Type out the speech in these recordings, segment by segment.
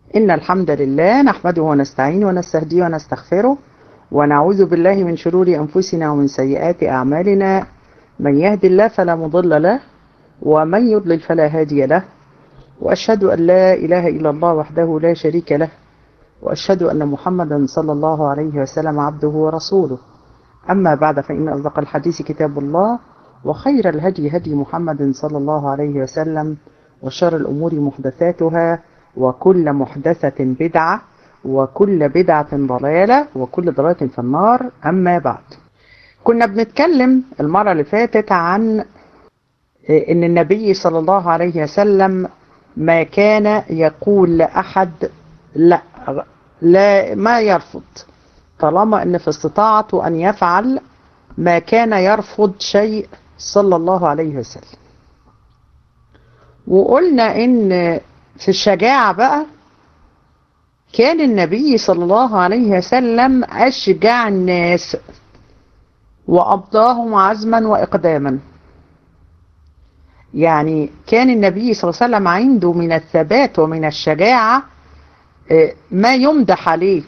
إن الحمد لله نحمده ونستعينه ونستهديه ونستغفره ونعوذ بالله من شرور أنفسنا ومن سيئات أعمالنا من يهد الله فلا مضل له ومن يضلل فلا هادي له وأشهد أن لا إله إلا الله وحده لا شريك له وأشهد أن محمدا صلى الله عليه وسلم عبده ورسوله أما بعد فإن أصدق الحديث كتاب الله وخير الهدي هدي محمد صلى الله عليه وسلم وشر الأمور محدثاتها وكل محدثة بدعة وكل بدعة ضلالة وكل ضلالة في النار أما بعد كنا بنتكلم المرة اللي فاتت عن إن النبي صلى الله عليه وسلم ما كان يقول لأحد لا لا ما يرفض طالما ان في استطاعته ان يفعل ما كان يرفض شيء صلى الله عليه وسلم وقلنا ان في الشجاعة بقى كان النبي صلى الله عليه وسلم أشجع الناس وأبضاهم عزما وإقداما يعني كان النبي صلى الله عليه وسلم عنده من الثبات ومن الشجاعة ما يمدح عليه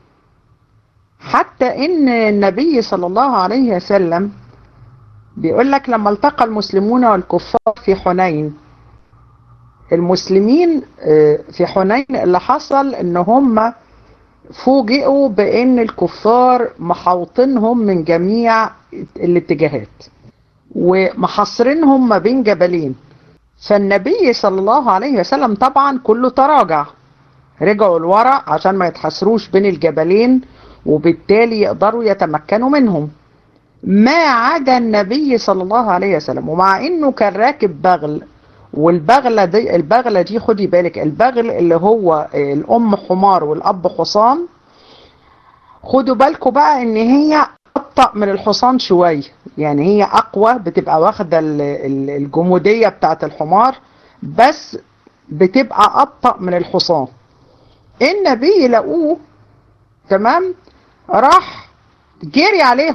حتى ان النبي صلى الله عليه وسلم بيقول لك لما التقى المسلمون والكفار في حنين المسلمين في حنين اللي حصل ان هم فوجئوا بان الكفار محوطينهم من جميع الاتجاهات ومحاصرينهم ما بين جبلين فالنبي صلى الله عليه وسلم طبعا كله تراجع رجعوا لورا عشان ما يتحصروش بين الجبلين وبالتالي يقدروا يتمكنوا منهم ما عدا النبي صلى الله عليه وسلم ومع انه كان راكب بغل والبغلة دي البغلة دي خدي بالك البغل اللي هو الام حمار والاب حصان خدوا بالكم بقى ان هي ابطأ من الحصان شوية يعني هي اقوى بتبقى واخدة الجمودية بتاعت الحمار بس بتبقى ابطأ من الحصان النبي لقوه تمام راح جري عليهم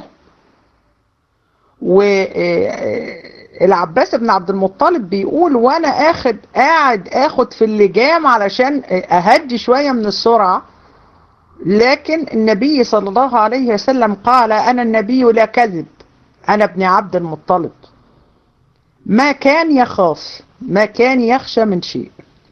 والعباس بن عبد المطلب بيقول وانا اخد قاعد اخد في اللجام علشان اهدي شوية من السرعة لكن النبي صلى الله عليه وسلم قال انا النبي لا كذب انا ابن عبد المطلب ما كان يخاف ما كان يخشى من شيء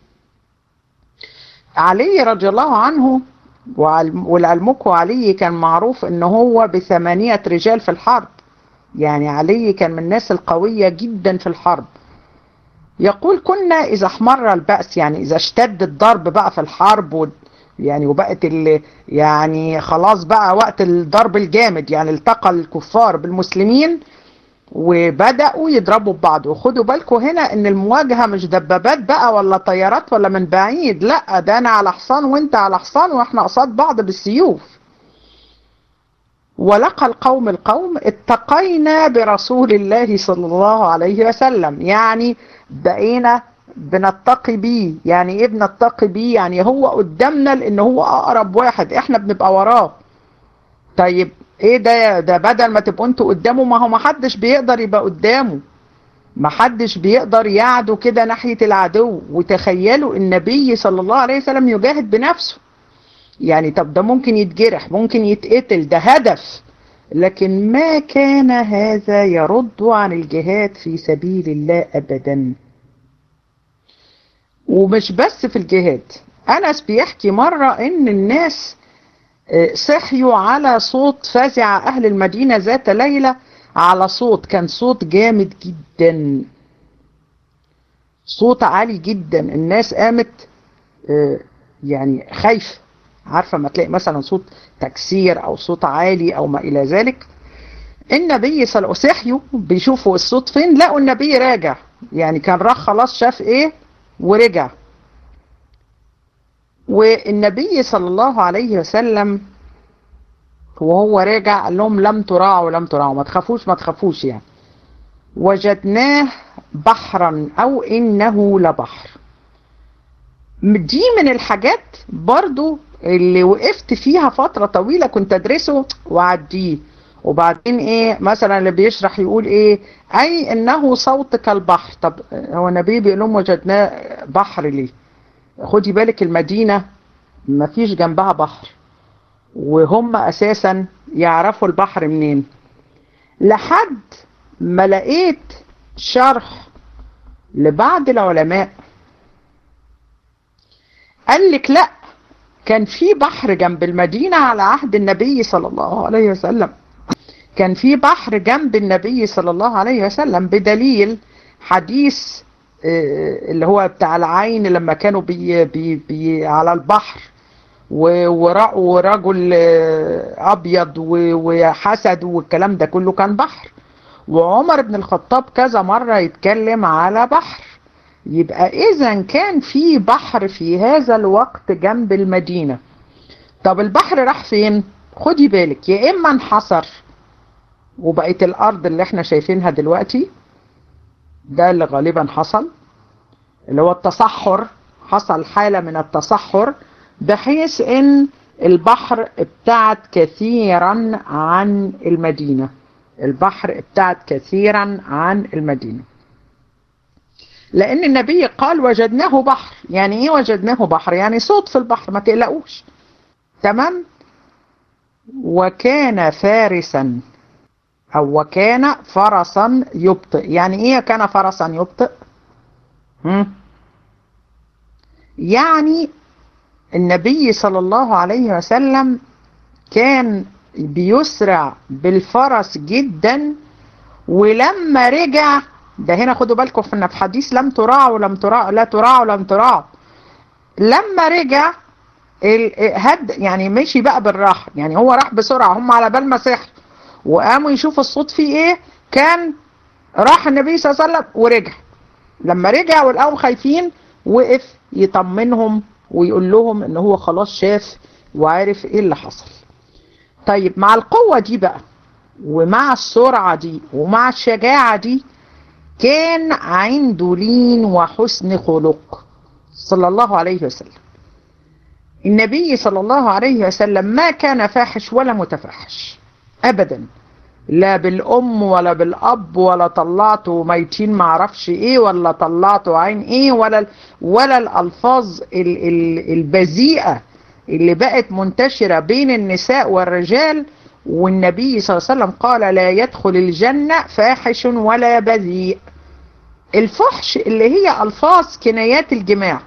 علي رضي الله عنه والعلمك علي كان معروف ان هو بثمانية رجال في الحرب يعني علي كان من الناس القوية جدا في الحرب يقول كنا اذا احمر البأس يعني اذا اشتد الضرب بقى في الحرب و يعني وبقت ال يعني خلاص بقى وقت الضرب الجامد يعني التقى الكفار بالمسلمين وبدأوا يضربوا ببعض وخدوا بالكم هنا ان المواجهة مش دبابات بقى ولا طيارات ولا من بعيد لا ده انا على حصان وانت على حصان واحنا قصاد بعض بالسيوف ولقى القوم القوم اتقينا برسول الله صلى الله عليه وسلم يعني بقينا بنتقي بيه يعني ايه بنتقي بيه يعني هو قدامنا لان هو اقرب واحد احنا بنبقى وراه طيب ايه ده ده بدل ما تبقوا انتوا قدامه ما هو ما حدش بيقدر يبقى قدامه ما حدش بيقدر يعدو كده ناحية العدو وتخيلوا النبي صلى الله عليه وسلم يجاهد بنفسه يعني طب ده ممكن يتجرح ممكن يتقتل ده هدف لكن ما كان هذا يرد عن الجهاد في سبيل الله ابدا ومش بس في الجهاد انس بيحكي مرة ان الناس صحيوا على صوت فزع أهل المدينة ذات ليلة على صوت كان صوت جامد جدا صوت عالي جدا الناس قامت يعني خايفة عارفة ما تلاقي مثلا صوت تكسير أو صوت عالي أو ما إلى ذلك النبي صلى الله عليه وسلم صحيوا بيشوفوا الصوت فين لقوا النبي راجع يعني كان راح خلاص شاف ايه ورجع والنبي صلى الله عليه وسلم وهو راجع قال لهم لم تراعوا لم تراعوا ما تخافوش ما تخافوش يعني وجدناه بحرا او انه لبحر دي من الحاجات برضو اللي وقفت فيها فترة طويلة كنت ادرسه وعديه وبعدين ايه مثلا اللي بيشرح يقول ايه اي انه صوت كالبحر طب هو النبي بيقول لهم وجدناه بحر ليه خدي بالك المدينة مفيش جنبها بحر وهم اساسا يعرفوا البحر منين لحد ما لقيت شرح لبعض العلماء قال لك لا كان في بحر جنب المدينة على عهد النبي صلى الله عليه وسلم كان في بحر جنب النبي صلى الله عليه وسلم بدليل حديث اللي هو بتاع العين لما كانوا بي بي بي على البحر ورجل ابيض وحسد والكلام ده كله كان بحر وعمر بن الخطاب كذا مرة يتكلم على بحر يبقى اذا كان في بحر في هذا الوقت جنب المدينة طب البحر راح فين خدي بالك يا اما انحصر وبقت الارض اللي احنا شايفينها دلوقتي ده اللي غالبا حصل اللي هو التصحر حصل حالة من التصحر بحيث ان البحر ابتعد كثيرا عن المدينة البحر ابتعد كثيرا عن المدينة لان النبي قال وجدناه بحر يعني ايه وجدناه بحر يعني صوت في البحر ما تقلقوش تمام وكان فارسا او وكان فرسا يبطئ يعني ايه كان فرسا يبطئ هم؟ يعني النبي صلى الله عليه وسلم كان بيسرع بالفرس جدا ولما رجع ده هنا خدوا بالكم في في حديث لم تراعوا لم تراعوا لا تراعوا لم تراعوا لما رجع هد يعني مشي بقى بالراحه يعني هو راح بسرعه هم على بال ما سحر وقاموا يشوفوا الصوت فيه ايه كان راح النبي صلى الله عليه وسلم ورجع لما رجع ولقاهم خايفين وقف يطمنهم ويقول لهم ان هو خلاص شاف وعارف ايه اللي حصل طيب مع القوة دي بقى ومع السرعة دي ومع الشجاعة دي كان عنده لين وحسن خلق صلى الله عليه وسلم النبي صلى الله عليه وسلم ما كان فاحش ولا متفحش ابدا لا بالام ولا بالاب ولا طلعته ميتين معرفش ايه ولا طلعته عين ايه ولا ولا الالفاظ ال ال البذيئه اللي بقت منتشره بين النساء والرجال والنبي صلى الله عليه وسلم قال لا يدخل الجنه فاحش ولا بذيء الفحش اللي هي الفاظ كنايات الجماع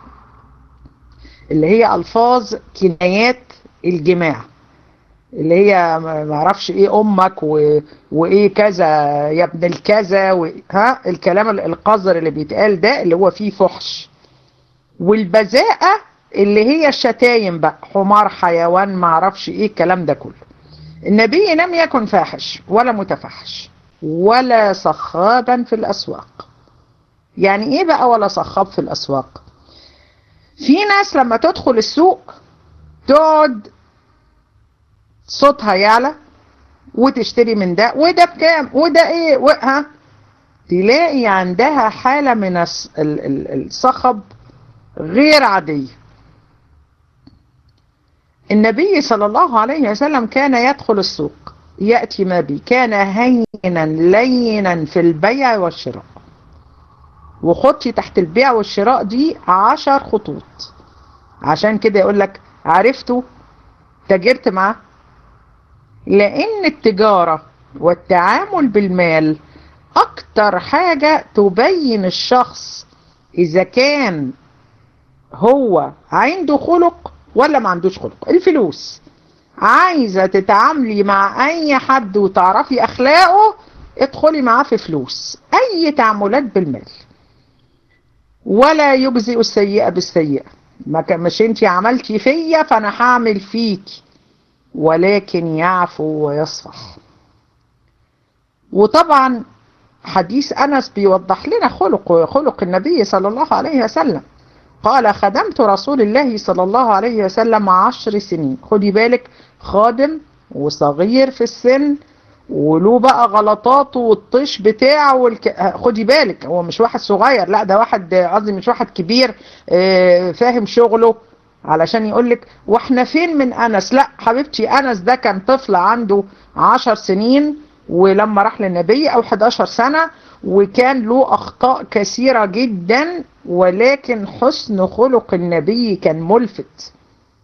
اللي هي الفاظ كنايات الجماع اللي هي ما اعرفش ايه امك و... وايه كذا يا ابن الكذا و... ها الكلام القذر اللي بيتقال ده اللي هو فيه فحش والبذاءة اللي هي الشتايم بقى حمار حيوان ما اعرفش ايه الكلام ده كله النبي لم يكن فاحش ولا متفحش ولا صخابا في الاسواق يعني ايه بقى ولا صخاب في الاسواق في ناس لما تدخل السوق تقعد صوتها يعلى وتشتري من ده وده بكام وده ايه ها تلاقي عندها حالة من الصخب غير عادية النبي صلى الله عليه وسلم كان يدخل السوق يأتي ما بي كان هينا لينا في البيع والشراء وخطي تحت البيع والشراء دي عشر خطوط عشان كده يقول لك عرفته تاجرت معاه لأن التجارة والتعامل بالمال أكتر حاجة تبين الشخص إذا كان هو عنده خلق ولا ما عندوش خلق الفلوس عايزة تتعاملي مع أي حد وتعرفي أخلاقه ادخلي معاه في فلوس أي تعاملات بالمال ولا يجزئ السيئة بالسيئة ما مش انت عملتي فيا فانا هعمل فيكي ولكن يعفو ويصفح وطبعا حديث أنس بيوضح لنا خلق خلق النبي صلى الله عليه وسلم قال خدمت رسول الله صلى الله عليه وسلم عشر سنين خدي بالك خادم وصغير في السن وله بقى غلطاته والطش بتاعه والك... خدي بالك هو مش واحد صغير لا ده واحد قصدي مش واحد كبير فاهم شغله علشان يقولك واحنا فين من انس لا حبيبتي انس ده كان طفل عنده عشر سنين ولما راح للنبي او 11 سنة وكان له اخطاء كثيرة جدا ولكن حسن خلق النبي كان ملفت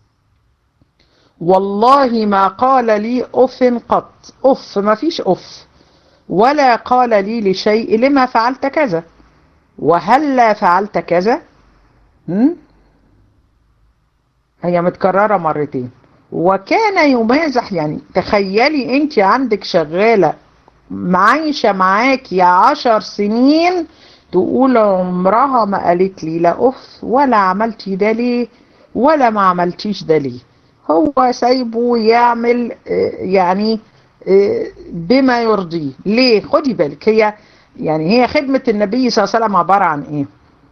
والله ما قال لي أف قط أف ما فيش أف ولا قال لي لشيء لما فعلت كذا وهلا فعلت كذا هم؟ هي متكررة مرتين وكان يمازح يعني تخيلي انت عندك شغالة معايشة معاكي عشر سنين تقول عمرها ما قالت لي لا اف ولا عملتي ده ليه ولا ما عملتيش ده ليه هو سايبه يعمل يعني بما يرضيه ليه خدي بالك هي يعني هي خدمة النبي صلى الله عليه وسلم عبارة عن ايه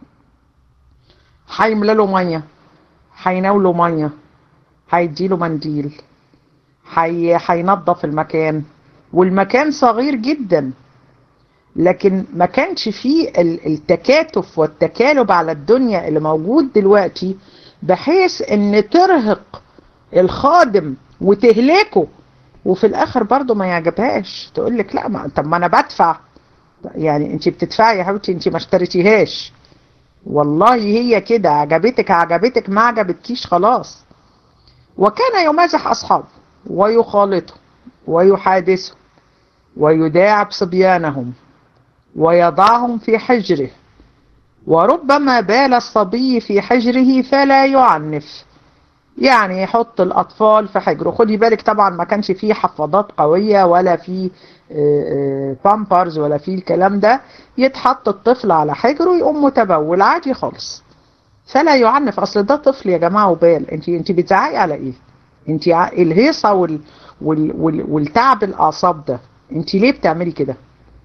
هيملى له ميه هيناوله ميه هيديله منديل هي هينظف المكان والمكان صغير جدا لكن ما كانش فيه التكاتف والتكالب على الدنيا اللي موجود دلوقتي بحيث ان ترهق الخادم وتهلكه وفي الاخر برضه ما يعجبهاش تقول لك لا ما طب ما انا بدفع يعني انت بتدفعي يا حبيبتي انت ما اشتريتيهاش والله هي كده عجبتك عجبتك ما عجبتكيش خلاص وكان يمازح أصحابه ويخالطهم ويحادثهم ويداعب صبيانهم ويضعهم في حجره وربما بال الصبي في حجره فلا يعنف يعني يحط الأطفال في حجره خدي بالك طبعا ما كانش فيه حفاضات قوية ولا فيه بامبرز ولا فيه الكلام ده يتحط الطفل على حجره يقوم متبول عادي خالص فلا يعنف اصل ده طفل يا جماعه وبال انت انت بتزعقي على ايه انت الهيصه وال وال وال والتعب الاعصاب ده انت ليه بتعملي كده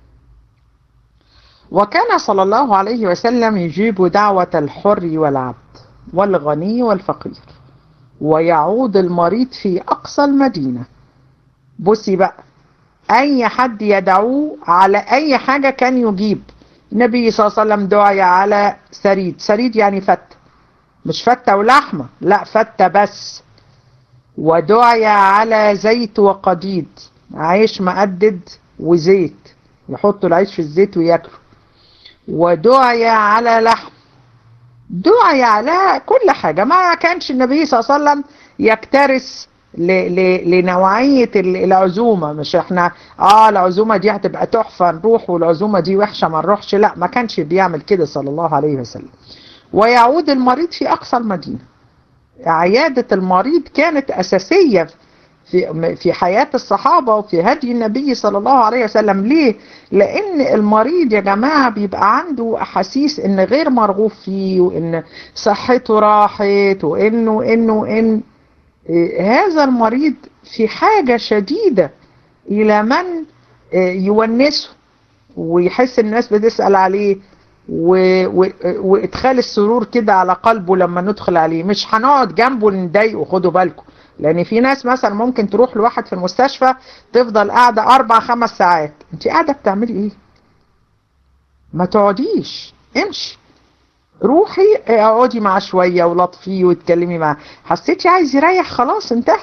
وكان صلى الله عليه وسلم يجيب دعوة الحر والعبد والغني والفقير ويعود المريض في أقصى المدينة بصي بقى أي حد يدعوه على أي حاجة كان يجيب النبي صلى الله عليه وسلم دعي على سريد سريد يعني فتة مش فتة ولحمة لا فتة بس ودعي على زيت وقديد عيش مقدد وزيت يحطوا العيش في الزيت وياكلوا ودعي على لحم دعي على كل حاجة ما كانش النبي صلى الله عليه وسلم يكترث لنوعية العزومة مش احنا اه العزومة دي هتبقى تحفة نروح والعزومة دي وحشة ما نروحش لا ما كانش بيعمل كده صلى الله عليه وسلم ويعود المريض في أقصى المدينة عيادة المريض كانت أساسية في في حياة الصحابة وفي هدي النبي صلى الله عليه وسلم ليه؟ لأن المريض يا جماعة بيبقى عنده أحاسيس إن غير مرغوب فيه وإن صحته راحت وإنه وإنه وإن هذا المريض في حاجة شديدة إلى من يونسه ويحس الناس بتسأل عليه وادخال السرور كده على قلبه لما ندخل عليه مش هنقعد جنبه نضايقه خدوا بالكم لان في ناس مثلا ممكن تروح لواحد في المستشفى تفضل قاعده اربع خمس ساعات انت قاعده بتعملي ايه ما تقعديش امشي روحي اقعدي معاه شويه ولطفيه واتكلمي معاه حسيتي عايز يريح خلاص انتهى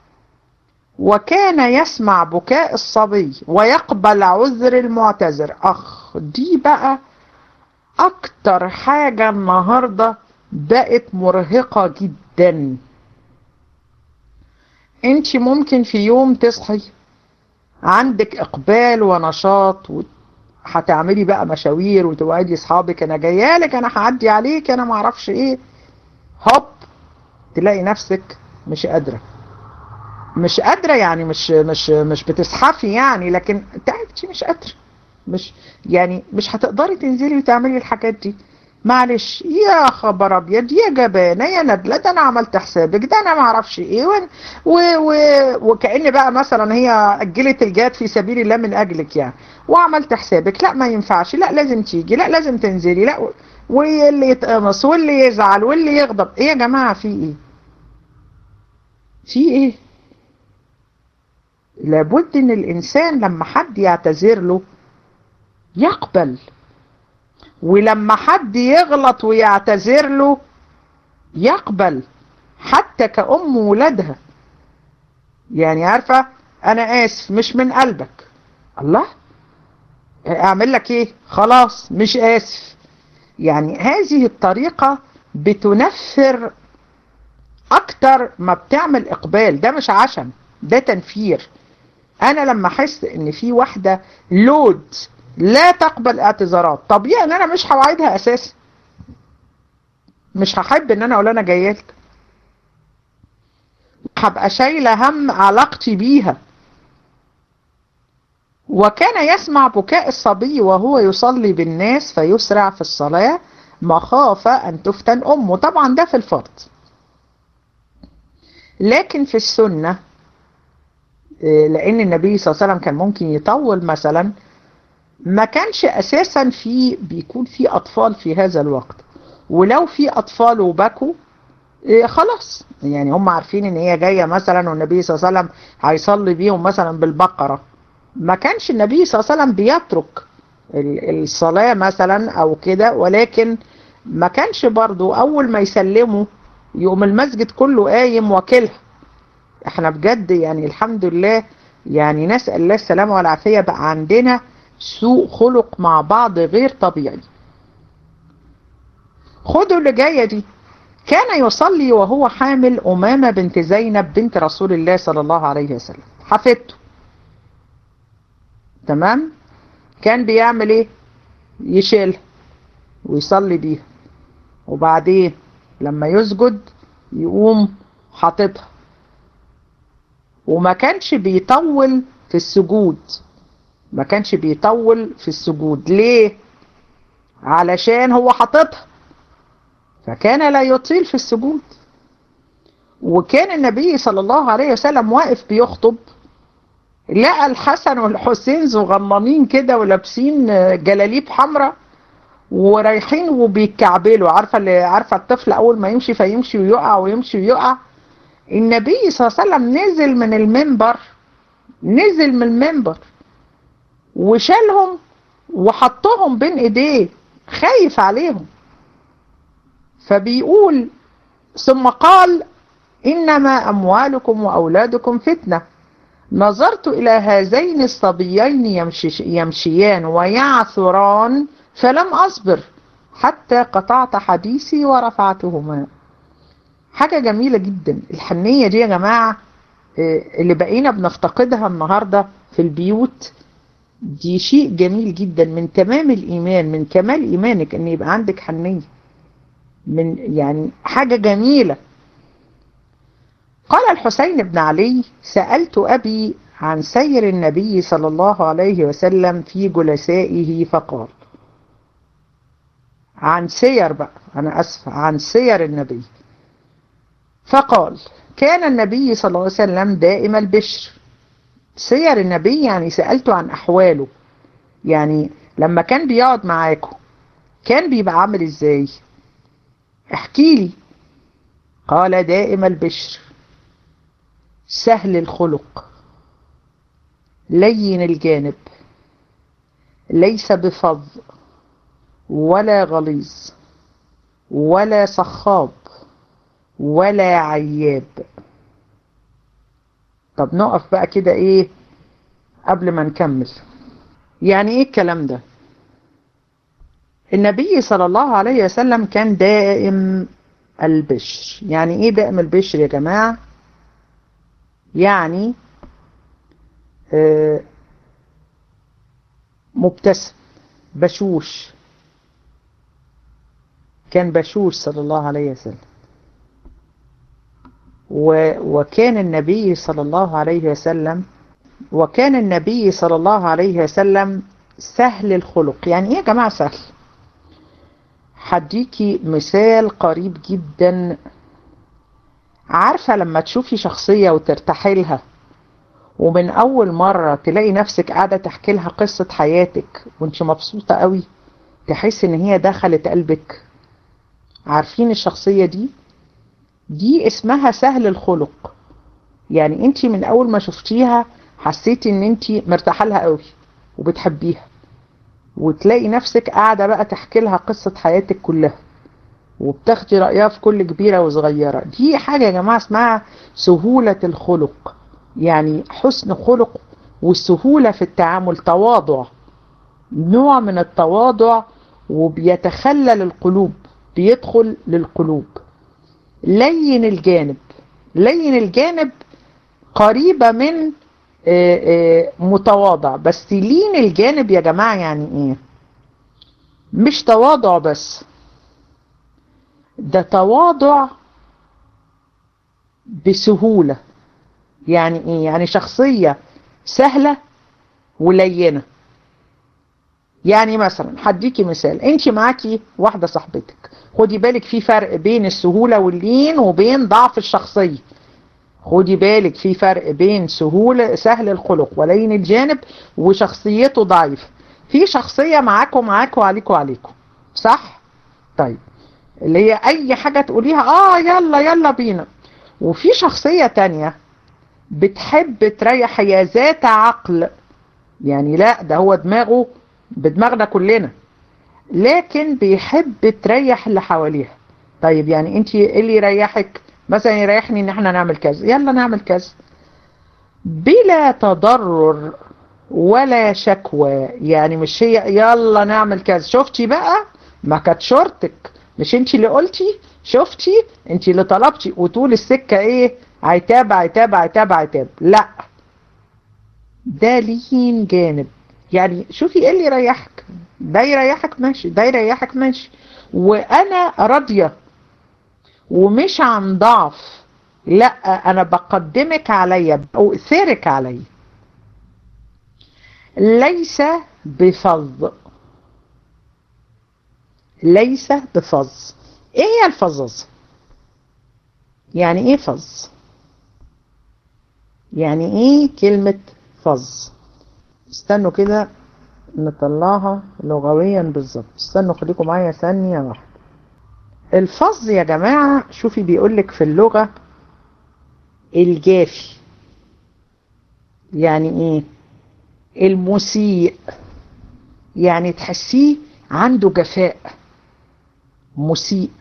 وكان يسمع بكاء الصبي ويقبل عذر المعتذر اخ دي بقى اكتر حاجه النهارده بقت مرهقه جدا انت ممكن في يوم تصحي عندك اقبال ونشاط هتعملي بقى مشاوير وتوعدي اصحابك انا جايه لك انا هعدي عليك انا ما اعرفش ايه هوب تلاقي نفسك مش قادره مش قادره يعني مش مش مش بتزحفي يعني لكن تعبتي مش قادره مش يعني مش هتقدري تنزلي وتعملي الحاجات دي معلش يا خبر ابيض يا جبانه يا ندله ده انا عملت حسابك ده انا ما اعرفش ايه و... و... و... وكأن بقى مثلا هي اجلت الجهاد في سبيل الله من اجلك يعني وعملت حسابك لا ما ينفعش لا لازم تيجي لا لازم تنزلي لا واللي يتقمص واللي يزعل واللي يغضب ايه يا جماعه في ايه في ايه لابد ان الانسان لما حد يعتذر له يقبل ولما حد يغلط ويعتذر له يقبل حتى كأم ولادها يعني عارفة أنا آسف مش من قلبك الله أعمل لك إيه خلاص مش آسف يعني هذه الطريقة بتنفر أكتر اكتر ما بتعمل اقبال ده مش عشم ده تنفير انا لما احس ان في واحدة لود لا تقبل اعتذارات طبيعي ان انا مش هوعدها اساسا مش هحب ان انا اقول انا جايه لك هبقى شايله هم علاقتي بيها وكان يسمع بكاء الصبي وهو يصلي بالناس فيسرع في الصلاة مخافة أن تفتن أمه طبعا ده في الفرض لكن في السنة لأن النبي صلى الله عليه وسلم كان ممكن يطول مثلا ما كانش أساسا في بيكون في أطفال في هذا الوقت ولو في أطفال وبكوا خلاص يعني هم عارفين ان هي جاية مثلا والنبي صلى الله عليه وسلم هيصلي بيهم مثلا بالبقرة ما كانش النبي صلى الله عليه وسلم بيترك الصلاة مثلا او كده ولكن ما كانش برضو اول ما يسلموا يقوم المسجد كله قايم واكلها احنا بجد يعني الحمد لله يعني نسأل الله السلامة والعافية بقى عندنا سوء خلق مع بعض غير طبيعي خدوا اللي جاية دي كان يصلي وهو حامل أمامة بنت زينب بنت رسول الله صلى الله عليه وسلم حفظته تمام كان بيعمل ايه يشيلها ويصلي بيها وبعدين لما يسجد يقوم حاططها وما كانش بيطول في السجود ما كانش بيطول في السجود ليه علشان هو حاططها فكان لا يطيل في السجود وكان النبي صلى الله عليه وسلم واقف بيخطب لقى الحسن والحسين صغننين كده ولابسين جلاليب حمراء ورايحين وبيتكعبلوا عارفه اللي عارفه الطفل اول ما يمشي فيمشي ويقع ويمشي ويقع النبي صلى الله عليه وسلم نزل من المنبر نزل من المنبر وشالهم وحطهم بين ايديه خايف عليهم فبيقول ثم قال إنما أموالكم وأولادكم فتنة نظرت إلى هذين الصبيين يمشي يمشيان ويعثران فلم أصبر حتى قطعت حديثي ورفعتهما حاجة جميلة جدا الحنية دي يا جماعة اللي بقينا بنفتقدها النهاردة في البيوت دي شيء جميل جدا من تمام الإيمان من كمال إيمانك أن يبقى عندك حنية من يعني حاجة جميلة قال الحسين بن علي سألت أبي عن سير النبي صلى الله عليه وسلم في جلسائه فقال عن سير بقى أنا أسف عن سير النبي فقال كان النبي صلى الله عليه وسلم دائم البشر سير النبي يعني سألته عن أحواله يعني لما كان بيقعد معاكم كان بيبقى عامل ازاي احكي لي قال دائم البشر سهل الخلق لين الجانب ليس بفظ ولا غليظ ولا صخاب ولا عياب طب نقف بقى كده ايه قبل ما نكمل يعني ايه الكلام ده النبي صلى الله عليه وسلم كان دائم البشر يعني ايه دائم البشر يا جماعة يعني آه مبتسم بشوش كان بشوش صلى الله عليه وسلم وكان النبي صلى الله عليه وسلم وكان النبي صلى الله عليه وسلم سهل الخلق يعني ايه يا جماعة سهل هديكي مثال قريب جدا عارفة لما تشوفي شخصية وترتاحي لها ومن أول مرة تلاقي نفسك قاعدة تحكي لها قصة حياتك وانت مبسوطة قوي تحس ان هي دخلت قلبك عارفين الشخصية دي دي اسمها سهل الخلق يعني انت من اول ما شفتيها حسيتي ان انت مرتاحه لها قوي وبتحبيها وتلاقي نفسك قاعده بقى تحكي لها قصه حياتك كلها وبتاخدي رايها في كل كبيره وصغيره دي حاجه يا جماعه اسمها سهوله الخلق يعني حسن خلق والسهوله في التعامل تواضع نوع من التواضع وبيتخلل القلوب بيدخل للقلوب لين الجانب لين الجانب قريبة من آه، آه، متواضع بس لين الجانب يا جماعة يعني ايه مش تواضع بس ده تواضع بسهولة يعني ايه يعني شخصية سهلة ولينة يعني مثلا هديكي مثال انت معاكي واحدة صاحبتك خدي بالك في فرق بين السهولة واللين وبين ضعف الشخصية خدي بالك في فرق بين سهولة سهل الخلق ولين الجانب وشخصيته ضعيف في شخصية معاكم معاكم عليكم عليكم صح طيب اللي هي اي حاجة تقوليها اه يلا يلا بينا وفي شخصية تانية بتحب تريح هي ذات عقل يعني لا ده هو دماغه بدماغنا كلنا لكن بيحب تريح اللي حواليها طيب يعني انت ايه اللي يريحك مثلا يريحني ان احنا نعمل كذا يلا نعمل كذا بلا تضرر ولا شكوى يعني مش هي يلا نعمل كذا شفتي بقى ما كانت شورتك مش انت اللي قلتي شفتي انت اللي طلبتي وطول السكة ايه عتاب عتاب عتاب عتاب لا ده لين جانب يعني شوفي ايه اللي يريحك ده يريحك ماشي ده يريحك ماشي وانا راضية ومش عن ضعف لا انا بقدمك عليا بأؤثرك عليا ليس بفظ ليس بفظ ايه هي الفظاظة يعني ايه فظ يعني ايه كلمة فظ استنوا كده نطلعها لغويا بالظبط استنوا خليكم معايا ثانية واحدة الفظ يا جماعة شوفي بيقولك في اللغة الجافي يعني ايه المسيء يعني تحسيه عنده جفاء مسيء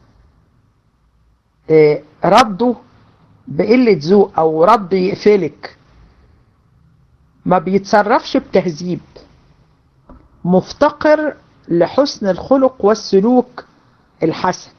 آه، رده بقلة ذوق او رد يقفلك ما بيتصرفش بتهذيب مفتقر لحسن الخلق والسلوك الحسن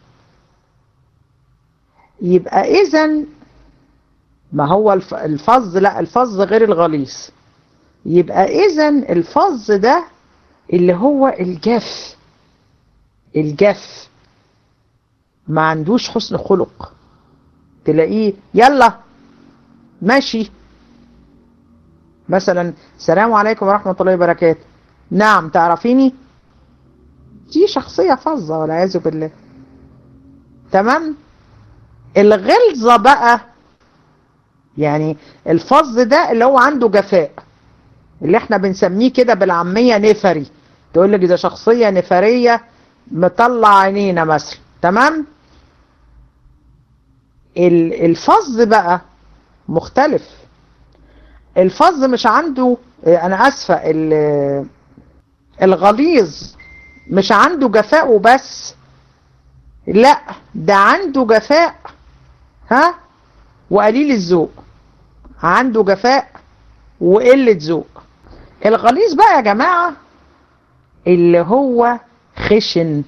يبقى اذا ما هو الف- الفظ لا الفظ غير الغليظ يبقى اذا الفظ ده اللي هو الجف الجف ما عندوش حسن خلق تلاقيه يلا ماشي مثلا السلام عليكم ورحمة الله وبركاته نعم تعرفيني دي شخصية فظة والعياذ بالله تمام الغلظة بقى يعني الفظ ده اللي هو عنده جفاء اللي احنا بنسميه كده بالعامية نفري تقول لك ده شخصية نفرية مطلع عينينا مثلا تمام ال- الفظ بقى مختلف الفظ مش عنده اه، انا اسفة ال- الغليظ مش عنده جفاء وبس لا ده عنده جفاء ها وقليل الذوق عنده جفاء وقلة ذوق الغليظ بقى يا جماعة اللي هو خشن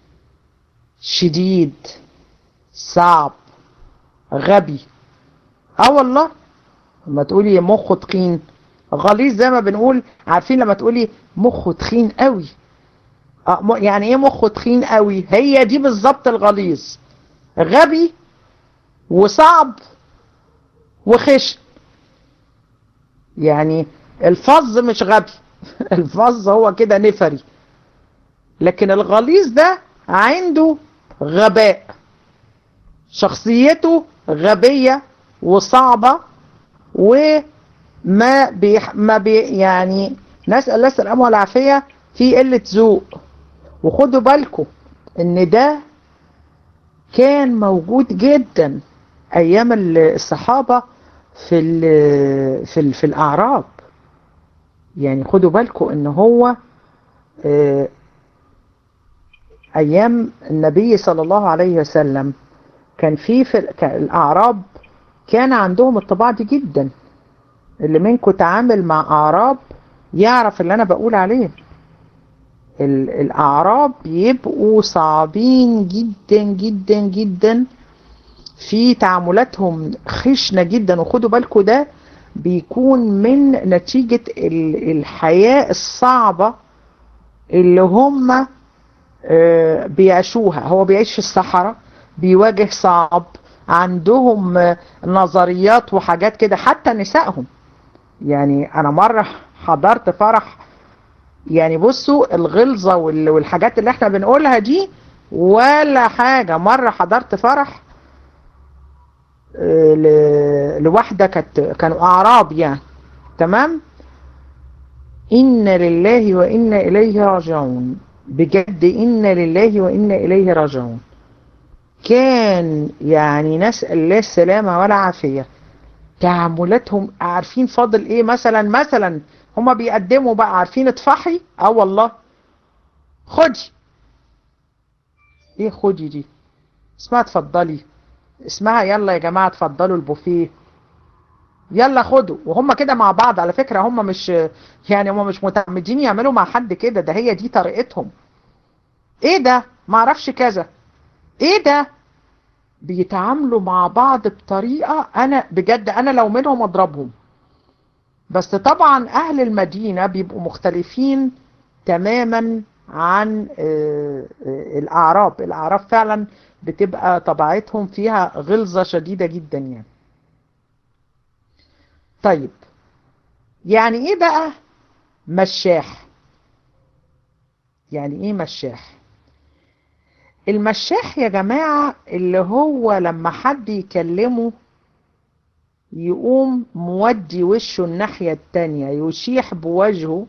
شديد صعب غبي اه والله لما تقولي مخه تخين غليظ زي ما بنقول عارفين لما تقولي مخه تخين قوي اه م- يعني ايه مخه تخين قوي هي دي بالظبط الغليظ غبي وصعب وخشن يعني الفظ مش غبي الفظ هو كده نفري لكن الغليظ ده عنده غباء شخصيته غبية وصعبة وما بي ما بي يعني نسأل الله السلامة والعافية في قلة ذوق وخدوا بالكم ان ده كان موجود جدا ايام الصحابة في ال في ال في الاعراب يعني خدوا بالكم ان هو آه، ايام النبي صلى الله عليه وسلم كان في في ال- كان الاعراب كان عندهم الطباع دي جدا اللي منكم تعامل مع اعراب يعرف اللي انا بقول عليه ال- الاعراب بيبقوا صعبين جدا جدا جدا في تعاملاتهم خشنة جدا وخدوا بالكم ده بيكون من نتيجة الحياة الصعبة اللي هم بيعيشوها هو بيعيش في الصحراء بيواجه صعب عندهم نظريات وحاجات كده حتى نسائهم يعني انا مرة حضرت فرح يعني بصوا الغلظة والحاجات اللي احنا بنقولها دي ولا حاجة مرة حضرت فرح لواحدة كانت كانوا أعراب يعني تمام إن لله وإنا إليه راجعون بجد إن لله وإنا إليه راجعون كان يعني نسأل الله السلامة والعافية تعاملاتهم عارفين فاضل ايه مثلا مثلا هما بيقدموا بقى عارفين اطفحي اه والله خدي ايه خدي دي اسمها اتفضلي اسمها يلا يا جماعة اتفضلوا البوفيه يلا خدوا وهم كده مع بعض على فكرة هم مش يعني هم مش متعمدين يعملوا مع حد كده ده هي دي طريقتهم ايه ده معرفش كذا ايه ده بيتعاملوا مع بعض بطريقة انا بجد انا لو منهم اضربهم بس طبعا اهل المدينة بيبقوا مختلفين تماما عن الاعراب الاعراب فعلا بتبقى طبيعتهم فيها غلظة شديدة جدا يعني طيب يعني ايه بقى مشاح يعني ايه مشاح المشاح يا جماعة اللي هو لما حد يكلمه يقوم مودي وشه الناحية التانية يشيح بوجهه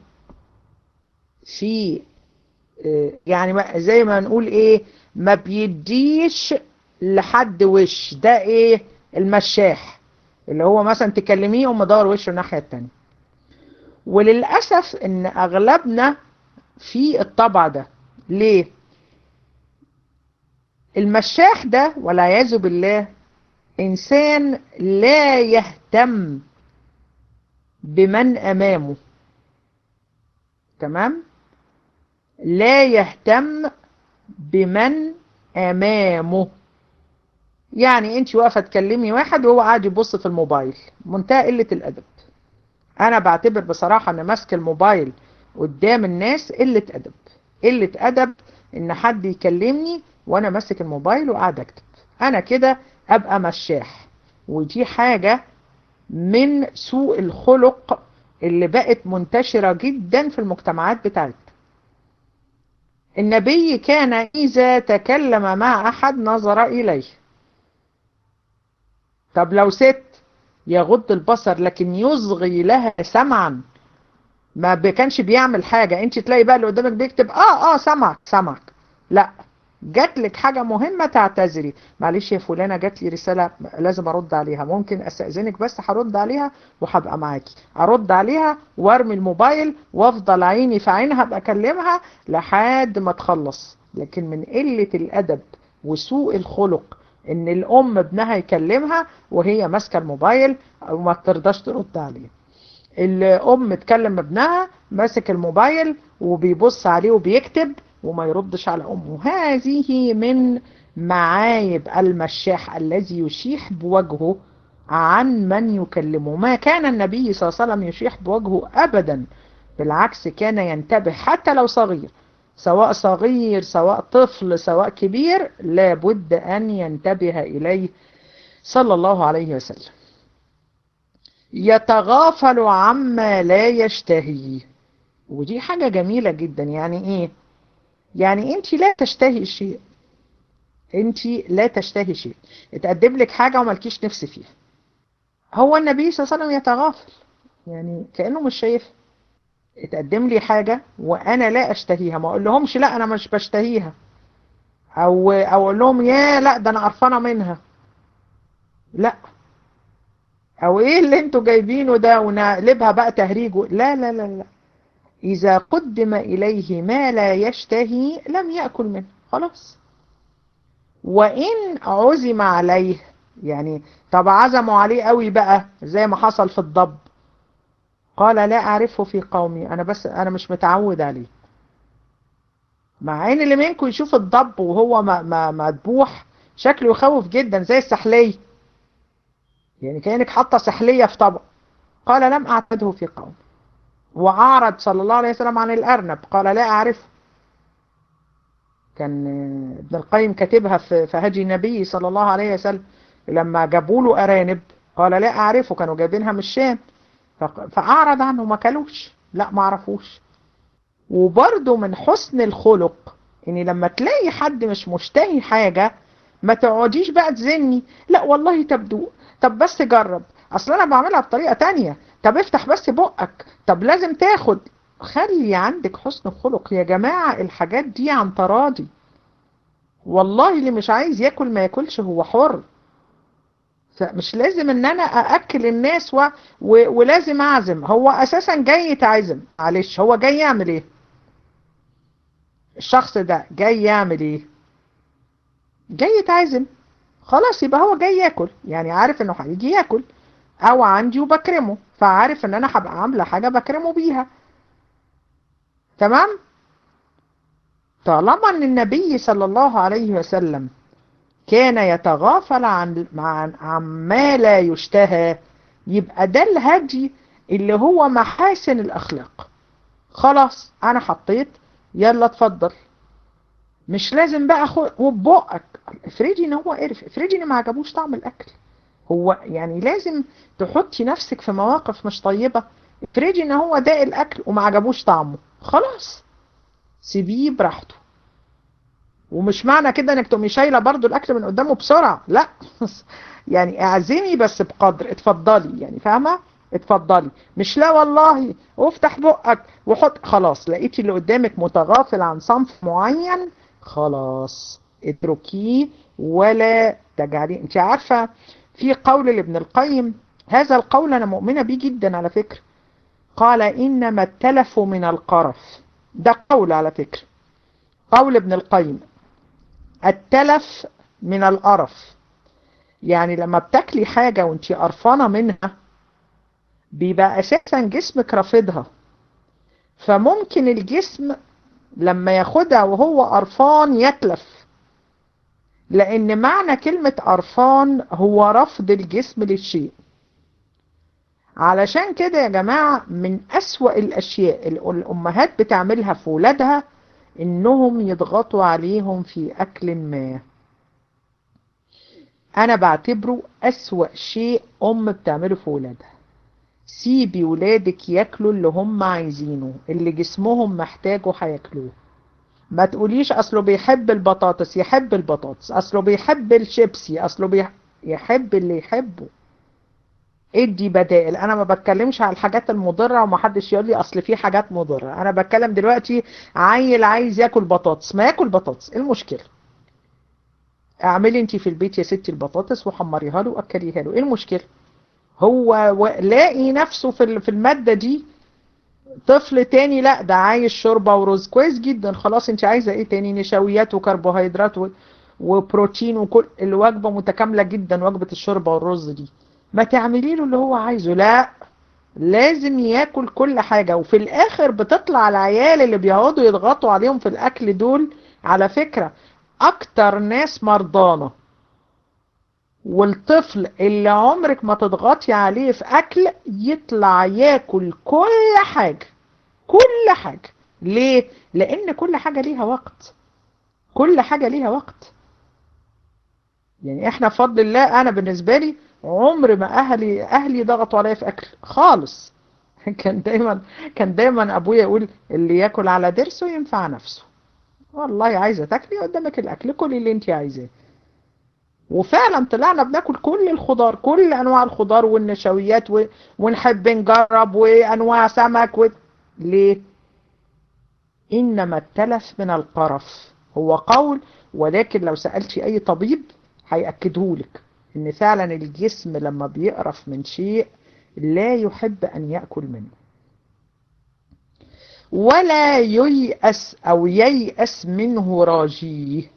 في يعني زي ما نقول ايه ما بيديش لحد وش ده ايه المشاح اللي هو مثلا تكلميه يقوم مدور وشه الناحية التانية وللأسف ان اغلبنا في الطبع ده ليه المشاح ده والعياذ بالله انسان لا يهتم بمن امامه تمام لا يهتم بمن امامه يعني انت واقفه تكلمي واحد وهو قاعد يبص في الموبايل منتهى قله الادب انا بعتبر بصراحه ان ماسك الموبايل قدام الناس قله ادب قله ادب ان حد يكلمني وانا ماسك الموبايل وقاعد اكتب انا كده ابقى مشاح ودي حاجه من سوء الخلق اللي بقت منتشره جدا في المجتمعات بتاعتنا النبي كان إذا تكلم مع أحد نظر إليه طب لو ست يغض البصر لكن يصغي لها سمعا ما كانش بيعمل حاجة انت تلاقي بقى اللي قدامك بيكتب اه اه سمعك سمعك لا جات لك حاجة مهمة تعتذري معلش يا فلانة جات لي رسالة لازم ارد عليها ممكن استأذنك بس هرد عليها وهبقى معاكي ارد عليها وارمي الموبايل وافضل عيني في عينها ابقى اكلمها لحد ما تخلص لكن من قلة الادب وسوء الخلق ان الام ابنها يكلمها وهي ماسكة الموبايل وما ترضاش ترد عليه الام تكلم ابنها ماسك الموبايل وبيبص عليه وبيكتب وما يردش على أمه هذه من معايب المشاح الذي يشيح بوجهه عن من يكلمه ما كان النبي صلى الله عليه وسلم يشيح بوجهه أبدا بالعكس كان ينتبه حتى لو صغير سواء صغير سواء طفل سواء كبير لابد أن ينتبه إليه صلى الله عليه وسلم يتغافل عما لا يشتهي ودي حاجة جميلة جدا يعني ايه يعني انت لا تشتهي شيء انت لا تشتهي شيء اتقدم لك حاجة وملكيش نفس فيها هو النبي صلى الله عليه وسلم يتغافل يعني كأنه مش شايف اتقدم لي حاجة وانا لا اشتهيها ما اقول لهمش لا انا مش بشتهيها او او اقول لهم يا لا ده انا قرفانه منها لا او ايه اللي انتوا جايبينه ده ونقلبها بقى تهريج لا لا لا لا إذا قدم إليه ما لا يشتهي لم يأكل منه خلاص وإن عزم عليه يعني طب عزموا عليه قوي بقى زي ما حصل في الضب قال لا أعرفه في قومي أنا بس أنا مش متعود عليه مع إن اللي منكم يشوف الضب وهو مذبوح شكله يخوف جدا زي السحلية يعني كأنك حاطة سحلية في طبق قال لم أعتده في قوم وأعرض صلى الله عليه وسلم عن الأرنب قال لا أعرفه كان ابن القيم كاتبها في هدي النبي صلى الله عليه وسلم لما جابوا له أرانب قال لا أعرفه كانوا جايبينها من الشام فأعرض عنه ما كلوش لا ما عرفوش وبرده من حسن الخلق ان لما تلاقي حد مش مشتهي حاجة ما تقعديش بقى تزني لا والله تبدو طب بس جرب اصل انا بعملها بطريقة تانية طب افتح بس بقك طب لازم تاخد خلي عندك حسن خلق يا جماعة الحاجات دي عن تراضي والله اللي مش عايز ياكل ما ياكلش هو حر فمش لازم ان انا ااكل الناس و... و... ولازم اعزم هو اساسا جاي يتعزم معلش هو جاي يعمل ايه الشخص ده جاي يعمل ايه جاي يتعزم خلاص يبقى هو جاي ياكل يعني عارف انه هيجي ياكل او عندي وبكرمه فعارف ان انا هبقى عامله حاجه بكرمه بيها تمام طالما ان النبي صلى الله عليه وسلم كان يتغافل عن عن عما لا يشتهى يبقى ده الهدي اللي هو محاسن الاخلاق خلاص انا حطيت يلا اتفضل مش لازم بقى خد وبقك افرضي ان هو قرف افرضي ان ما عجبوش طعم الاكل هو يعني لازم تحطي نفسك في مواقف مش طيبة افرضي ان هو داق الاكل وما عجبوش طعمه خلاص سيبيه براحته ومش معنى كده انك تقومي شايله برضو الاكل من قدامه بسرعه لا يعني اعزمي بس بقدر اتفضلي يعني فاهمه اتفضلي مش لا والله وافتح بقك وحط خلاص لقيتي اللي قدامك متغافل عن صنف معين خلاص اتركيه ولا تجعليه انت عارفه في قول لابن القيم هذا القول انا مؤمنه بيه جدا على فكره قال انما التلف من القرف ده قول على فكره قول ابن القيم التلف من القرف يعني لما بتاكلي حاجة وانتي قرفانة منها بيبقى اساسا جسمك رافضها فممكن الجسم لما ياخدها وهو قرفان يتلف لان معنى كلمة قرفان هو رفض الجسم للشيء علشان كده يا جماعة من اسوأ الاشياء اللي الامهات بتعملها في ولادها انهم يضغطوا عليهم في اكل ما انا بعتبره اسوأ شيء ام بتعمله في ولادها سيبي ولادك ياكلوا اللي هم عايزينه اللي جسمهم محتاجه هياكلوه ما تقوليش اصله بيحب البطاطس يحب البطاطس اصله بيحب الشيبسي اصله بيح... يحب اللي يحبه ادي بدائل انا ما بتكلمش على الحاجات المضرة ومحدش يقول لي اصل في حاجات مضرة انا بتكلم دلوقتي عيل عايز ياكل بطاطس ما ياكل بطاطس ايه المشكلة اعملي انت في البيت يا ستي البطاطس وحمريها له واكليها له ايه المشكلة هو لاقي نفسه في في المادة دي طفل تاني لا ده عايز شوربة ورز كويس جدا خلاص انت عايزة ايه تاني نشويات وكربوهيدرات و... وبروتين وكل الوجبة متكاملة جدا وجبة الشوربة والرز دي ما تعملي له اللي هو عايزه لا لازم ياكل كل حاجة وفي الاخر بتطلع العيال اللي بيقعدوا يضغطوا عليهم في الاكل دول على فكرة اكتر ناس مرضانة والطفل اللي عمرك ما تضغطي عليه في اكل يطلع ياكل كل حاجة كل حاجة ليه لان كل حاجة ليها وقت كل حاجة ليها وقت يعني احنا بفضل الله انا بالنسبة لي عمر ما اهلي اهلي ضغطوا عليا في اكل خالص كان دايما كان دايما ابويا يقول اللي ياكل على ضرسه ينفع نفسه والله عايزه تاكلي قدامك الاكل كلي اللي انت عايزاه وفعلا طلعنا بناكل كل الخضار كل انواع الخضار والنشويات و... ونحب نجرب وانواع سمك و... ليه انما التلف من القرف هو قول ولكن لو سألتي اي طبيب هيأكدهولك ان فعلا الجسم لما بيقرف من شيء لا يحب ان يأكل منه ولا ييأس او ييأس منه راجيه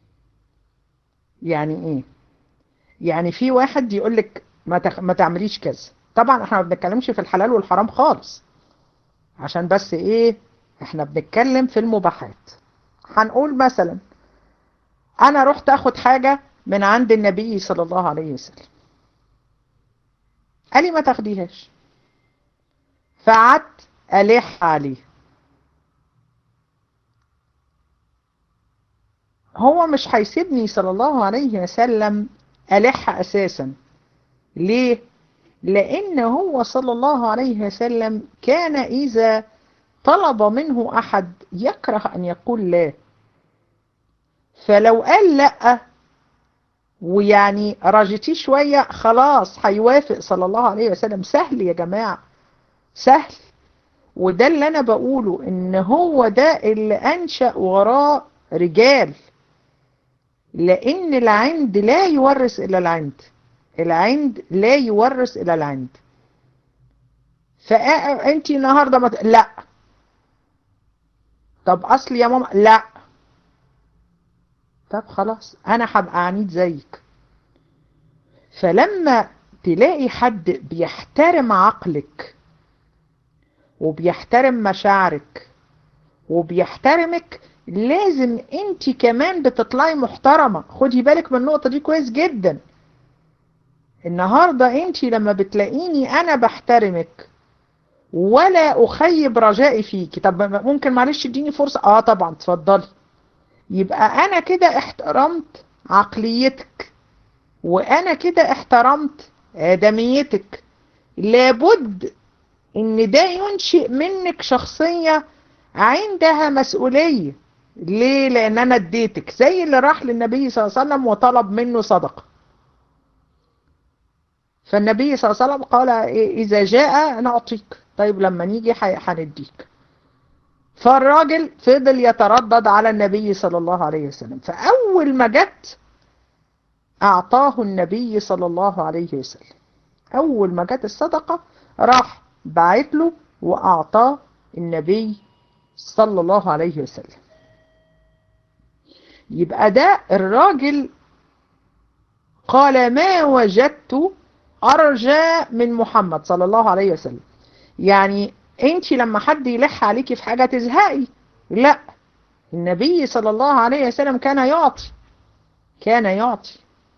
يعني ايه يعني في واحد يقول لك ما, تخ... ما تعمليش كذا طبعا احنا ما بنتكلمش في الحلال والحرام خالص عشان بس ايه احنا بنتكلم في المباحات هنقول مثلا انا رحت اخد حاجة من عند النبي صلى الله عليه وسلم قال لي ما تاخديهاش فقعدت ألح عليه هو مش هيسيبني صلى الله عليه وسلم ألح أساسا ليه؟ لأن هو صلى الله عليه وسلم كان إذا طلب منه أحد يكره أن يقول لا فلو قال لأ ويعني رجتيه شوية خلاص هيوافق صلى الله عليه وسلم سهل يا جماعة سهل وده اللي أنا بقوله إن هو ده اللي أنشأ وراه رجال لأن العند لا يورث إلى العند العند لا يورث إلى العند فأنت النهاردة ما ت... لا طب أصل يا ماما لا طب خلاص أنا هبقى عنيد زيك فلما تلاقي حد بيحترم عقلك وبيحترم مشاعرك وبيحترمك لازم انت كمان بتطلعي محترمة خدي بالك من النقطة دي كويس جدا النهاردة انت لما بتلاقيني انا بحترمك ولا اخيب رجائي فيكي طب ممكن معلش اديني فرصة اه طبعا اتفضلي يبقى انا كده احترمت عقليتك وانا كده احترمت ادميتك لابد ان ده ينشئ منك شخصية عندها مسؤولية ليه لان انا اديتك زي اللي راح للنبي صلى الله عليه وسلم وطلب منه صدقة فالنبي صلى الله عليه وسلم قال اذا جاء نعطيك طيب لما نيجي هنديك فالراجل فضل يتردد على النبي صلى الله عليه وسلم فاول ما جت اعطاه النبي صلى الله عليه وسلم اول ما جت الصدقة راح بعت له واعطاه النبي صلى الله عليه وسلم يبقى ده الراجل قال ما وجدت أرجى من محمد صلى الله عليه وسلم يعني انت لما حد يلح عليكي في حاجة تزهقي لا النبي صلى الله عليه وسلم كان يعطي كان يعطي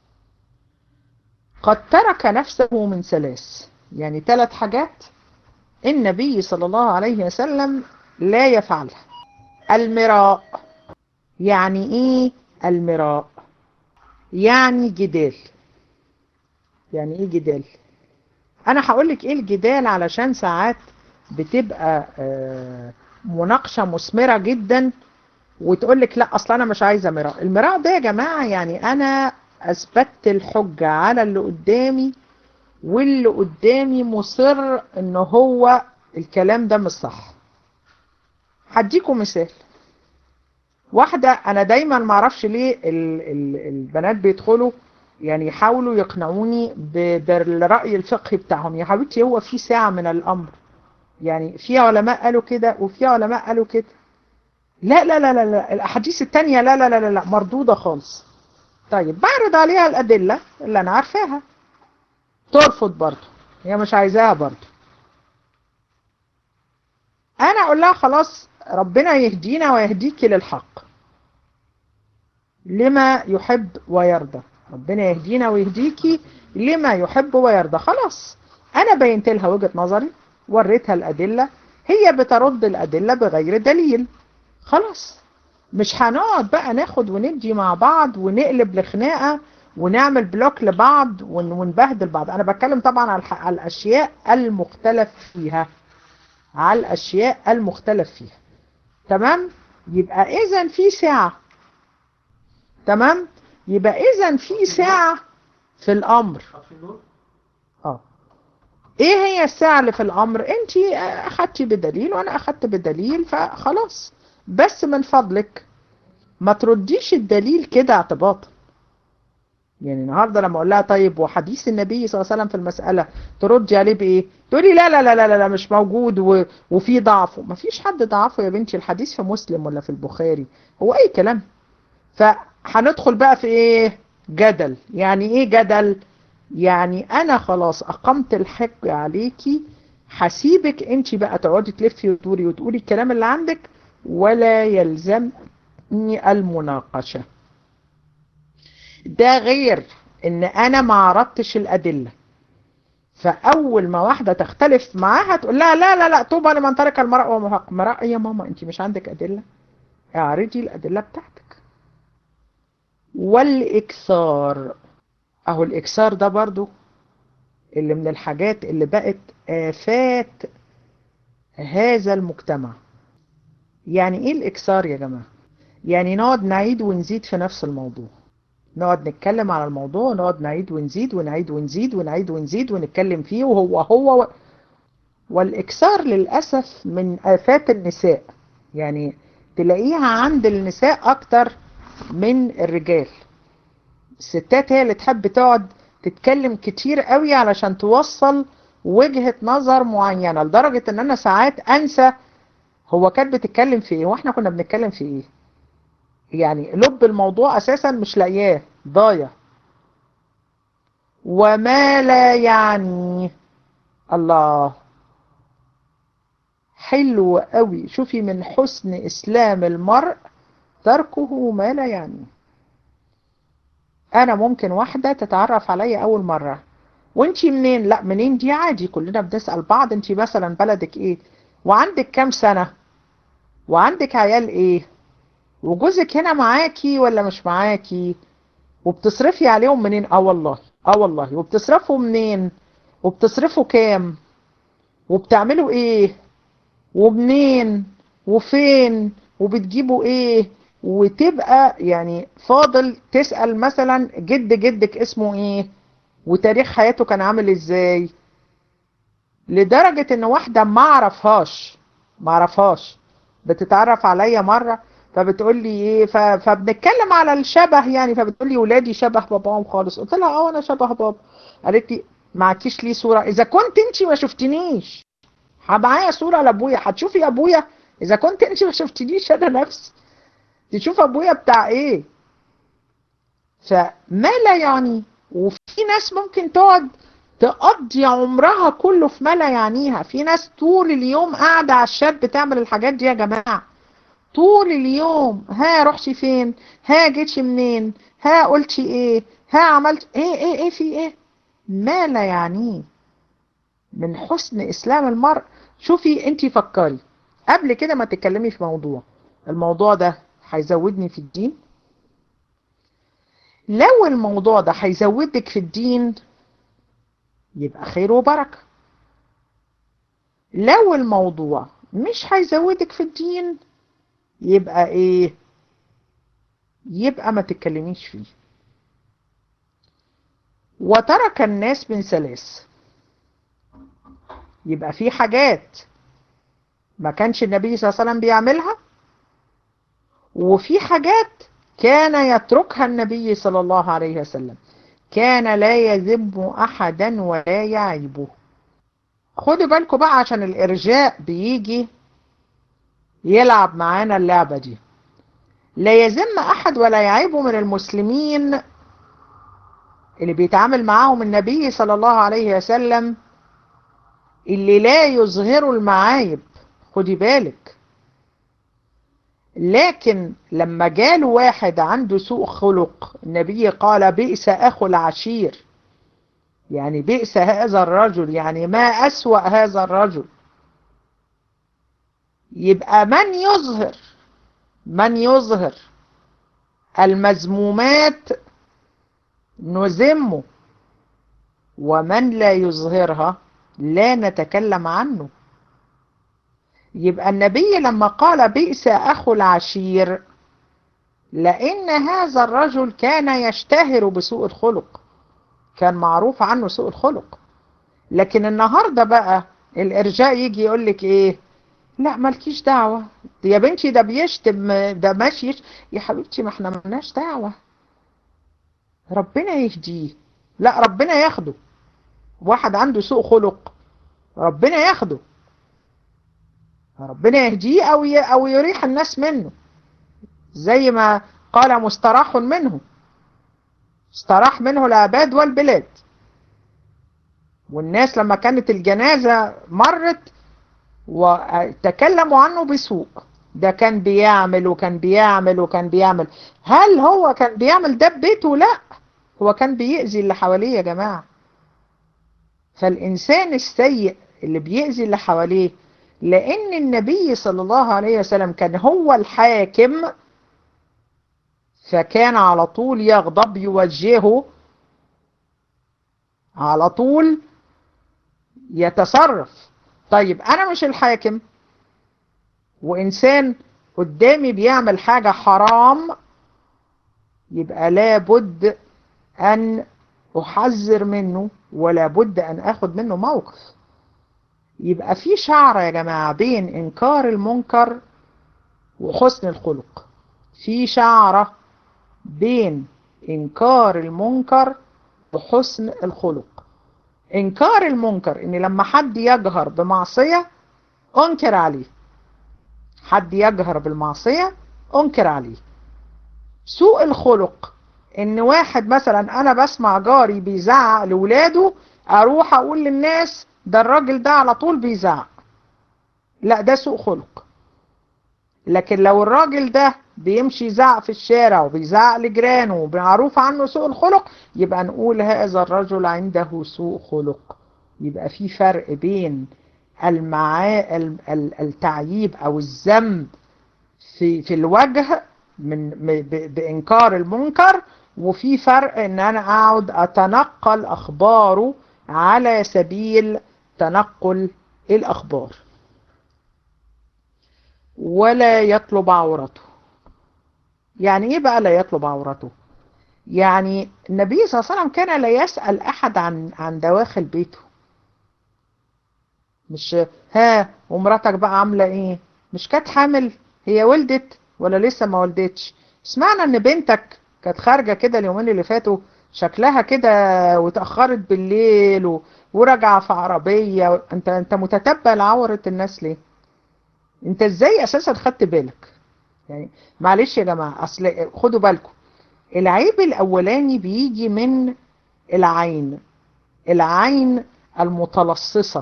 قد ترك نفسه من ثلاث يعني ثلاث حاجات النبي صلى الله عليه وسلم لا يفعلها المراء يعني ايه المراء يعني جدال يعني ايه جدال انا هقولك ايه الجدال علشان ساعات بتبقى مناقشة مثمرة جدا وتقولك لا اصلا انا مش عايزة مراء المراء ده يا جماعة يعني انا اثبتت الحجة على اللي قدامي واللي قدامي مصر ان هو الكلام ده مش صح هديكم مثال واحدة انا دايما معرفش ليه ال ال البنات بيدخلوا يعني يحاولوا يقنعوني بالرأي الفقهي بتاعهم يا حبيبتي هو في ساعة من الامر يعني في علماء قالوا كده وفي علماء قالوا كده لا لا لا لا, لا. الاحاديث التانية لا لا لا لا, لا مردودة خالص طيب بعرض عليها الادلة اللي انا عارفاها ترفض برضه هي مش عايزاها برضه انا اقول لها خلاص ربنا يهدينا ويهديك للحق لما يحب ويرضى ربنا يهدينا ويهديكي لما يحب ويرضى خلاص انا بينت لها وجهة نظري وريتها الادلة هي بترد الادلة بغير دليل خلاص مش هنقعد بقى ناخد وندي مع بعض ونقلب لخناقة ونعمل بلوك لبعض ونبهدل بعض انا بتكلم طبعا على الاشياء المختلف فيها على الاشياء المختلف فيها تمام يبقى اذا في ساعة تمام يبقى اذا في ساعة في الامر اه ايه هي الساعة اللي في الامر انت اخدتي بدليل وانا اخدت بدليل فخلاص بس من فضلك ما ترديش الدليل كده اعتباطا يعني النهارده لما اقول لها طيب وحديث النبي صلى الله عليه وسلم في المسألة تردي عليه بايه تقولي لا لا لا لا لا مش موجود و... وفي ضعفه ما فيش حد ضعفه يا بنتي الحديث في مسلم ولا في البخاري هو اي كلام فهندخل بقى في ايه جدل يعني ايه جدل يعني انا خلاص اقمت الحج عليكي هسيبك انت بقى تقعدي تلفي وتدوري وتقولي الكلام اللي عندك ولا يلزمني المناقشة ده غير ان انا ما عرضتش الادله فاول ما واحده تختلف معاها تقول لها لا لا لا طوبى لمن ترك المرأة ومحق مرأة يا ماما انت مش عندك ادله اعرضي الادله بتاعتك والاكثار اهو الاكثار ده برضو اللي من الحاجات اللي بقت آفات هذا المجتمع يعني ايه الاكثار يا جماعه يعني نقعد نعيد ونزيد في نفس الموضوع نقعد نتكلم على الموضوع نقعد نعيد ونزيد ونعيد ونزيد ونعيد ونزيد ونتكلم فيه وهو هو و... والإكثار للأسف من آفات النساء يعني تلاقيها عند النساء أكتر من الرجال الستات هي اللي تحب تقعد تتكلم كتير قوي علشان توصل وجهة نظر معينة لدرجة ان انا ساعات انسى هو كانت بتتكلم في ايه واحنا كنا بنتكلم في ايه يعني لب الموضوع اساسا مش لاقياه ضايع وما لا يعني الله حلو قوي شوفي من حسن اسلام المرء تركه ما لا يعني انا ممكن واحدة تتعرف عليا اول مرة وانتي منين لا منين دي عادي كلنا بنسأل بعض انتي مثلا بلدك ايه وعندك كام سنة وعندك عيال ايه وجوزك هنا معاكي ولا مش معاكي وبتصرفي عليهم منين اه والله اه والله وبتصرفوا منين وبتصرفوا كام وبتعملوا ايه ومنين وفين وبتجيبوا ايه وتبقى يعني فاضل تسأل مثلا جد جدك اسمه ايه وتاريخ حياته كان عامل ازاي لدرجة ان واحدة ما اعرفهاش ما اعرفهاش بتتعرف عليا مرة فبتقول لي ايه ف... فبنتكلم على الشبه يعني فبتقول لي ولادي شبه باباهم خالص قلت لها اه انا شبه بابا قالت لي معكيش ليه صورة اذا كنت انت ما شفتنيش معايا صورة لابويا هتشوفي ابويا اذا كنت انت ما شفتنيش انا نفسي تشوف ابويا بتاع ايه فما لا يعني وفي ناس ممكن تقعد تقضي عمرها كله في ما لا يعنيها في ناس طول اليوم قاعدة على الشات بتعمل الحاجات دي يا جماعة طول اليوم ها رحتي فين ها جيتي منين ها قلتي ايه ها عملت ايه ايه ايه في ايه ما لا يعنيه من حسن اسلام المرء شوفي انتي فكري قبل كده ما تتكلمي في موضوع الموضوع ده هيزودني في الدين لو الموضوع ده هيزودك في الدين يبقى خير وبركة لو الموضوع مش هيزودك في الدين يبقى ايه يبقى ما تتكلميش فيه وترك الناس من ثلاث يبقى في حاجات ما كانش النبي صلى الله عليه وسلم بيعملها وفي حاجات كان يتركها النبي صلى الله عليه وسلم كان لا يذم احدا ولا يعيبه خدوا بالكم بقى عشان الارجاء بيجي يلعب معانا اللعبة دي لا يذم احد ولا يعيبه من المسلمين اللي بيتعامل معاهم النبي صلى الله عليه وسلم اللي لا يظهروا المعايب خدي بالك لكن لما جاله واحد عنده سوء خلق النبي قال بئس أخو العشير يعني بئس هذا الرجل يعني ما أسوأ هذا الرجل يبقى من يظهر من يظهر المذمومات نذمه ومن لا يظهرها لا نتكلم عنه يبقى النبي لما قال بئس أخو العشير لأن هذا الرجل كان يشتهر بسوء الخلق كان معروف عنه سوء الخلق لكن النهاردة بقى الإرجاء يجي يقول لك إيه لا مالكيش دعوة يا بنتي ده بيشتم ده ماشي يا حبيبتي ما احنا ملناش دعوة ربنا يهديه لا ربنا ياخده واحد عنده سوء خلق ربنا ياخده ربنا يهديه أو أو يريح الناس منه زي ما قال مستراح منه استراح منه العباد والبلاد والناس لما كانت الجنازة مرت وتكلموا عنه بسوء ده كان بيعمل وكان بيعمل وكان بيعمل هل هو كان بيعمل ده ببيته لا هو كان بيأذي اللي حواليه يا جماعة فالإنسان السيء اللي بيأذي اللي حواليه لأن النبي صلى الله عليه وسلم كان هو الحاكم فكان على طول يغضب يوجهه على طول يتصرف طيب أنا مش الحاكم وإنسان قدامي بيعمل حاجة حرام يبقى لابد أن أحذر منه ولا بد أن أخذ منه موقف يبقى في شعر يا جماعة بين إنكار المنكر وحسن الخلق في شعرة بين إنكار المنكر وحسن الخلق إنكار المنكر إن لما حد يجهر بمعصية أنكر عليه حد يجهر بالمعصية أنكر عليه سوء الخلق إن واحد مثلا أنا بسمع جاري بيزعق لولاده أروح أقول للناس ده الراجل ده على طول بيزعق لا ده سوء خلق لكن لو الراجل ده بيمشي يزعق في الشارع وبيزعق لجيرانه ومعروف عنه سوء الخلق يبقى نقول هذا الرجل عنده سوء خلق يبقى في فرق بين المعا... التعييب او الذم في في الوجه من ب... بانكار المنكر وفي فرق ان انا اقعد اتنقل اخباره على سبيل تنقل الاخبار ولا يطلب عورته يعني ايه بقى لا يطلب عورته يعني النبي صلى الله عليه وسلم كان لا يسأل احد عن عن دواخل بيته مش ها ومراتك بقى عاملة ايه مش كانت حامل هي ولدت ولا لسه ما ولدتش سمعنا ان بنتك كانت خارجة كده اليومين اللي فاتوا شكلها كده وتأخرت بالليل و... وراجعة في عربية انت انت متتبع لعورة الناس ليه انت ازاي اساسا خدت بالك يعني معلش يا جماعة اصل خدوا بالكم العيب الاولاني بيجي من العين العين المتلصصة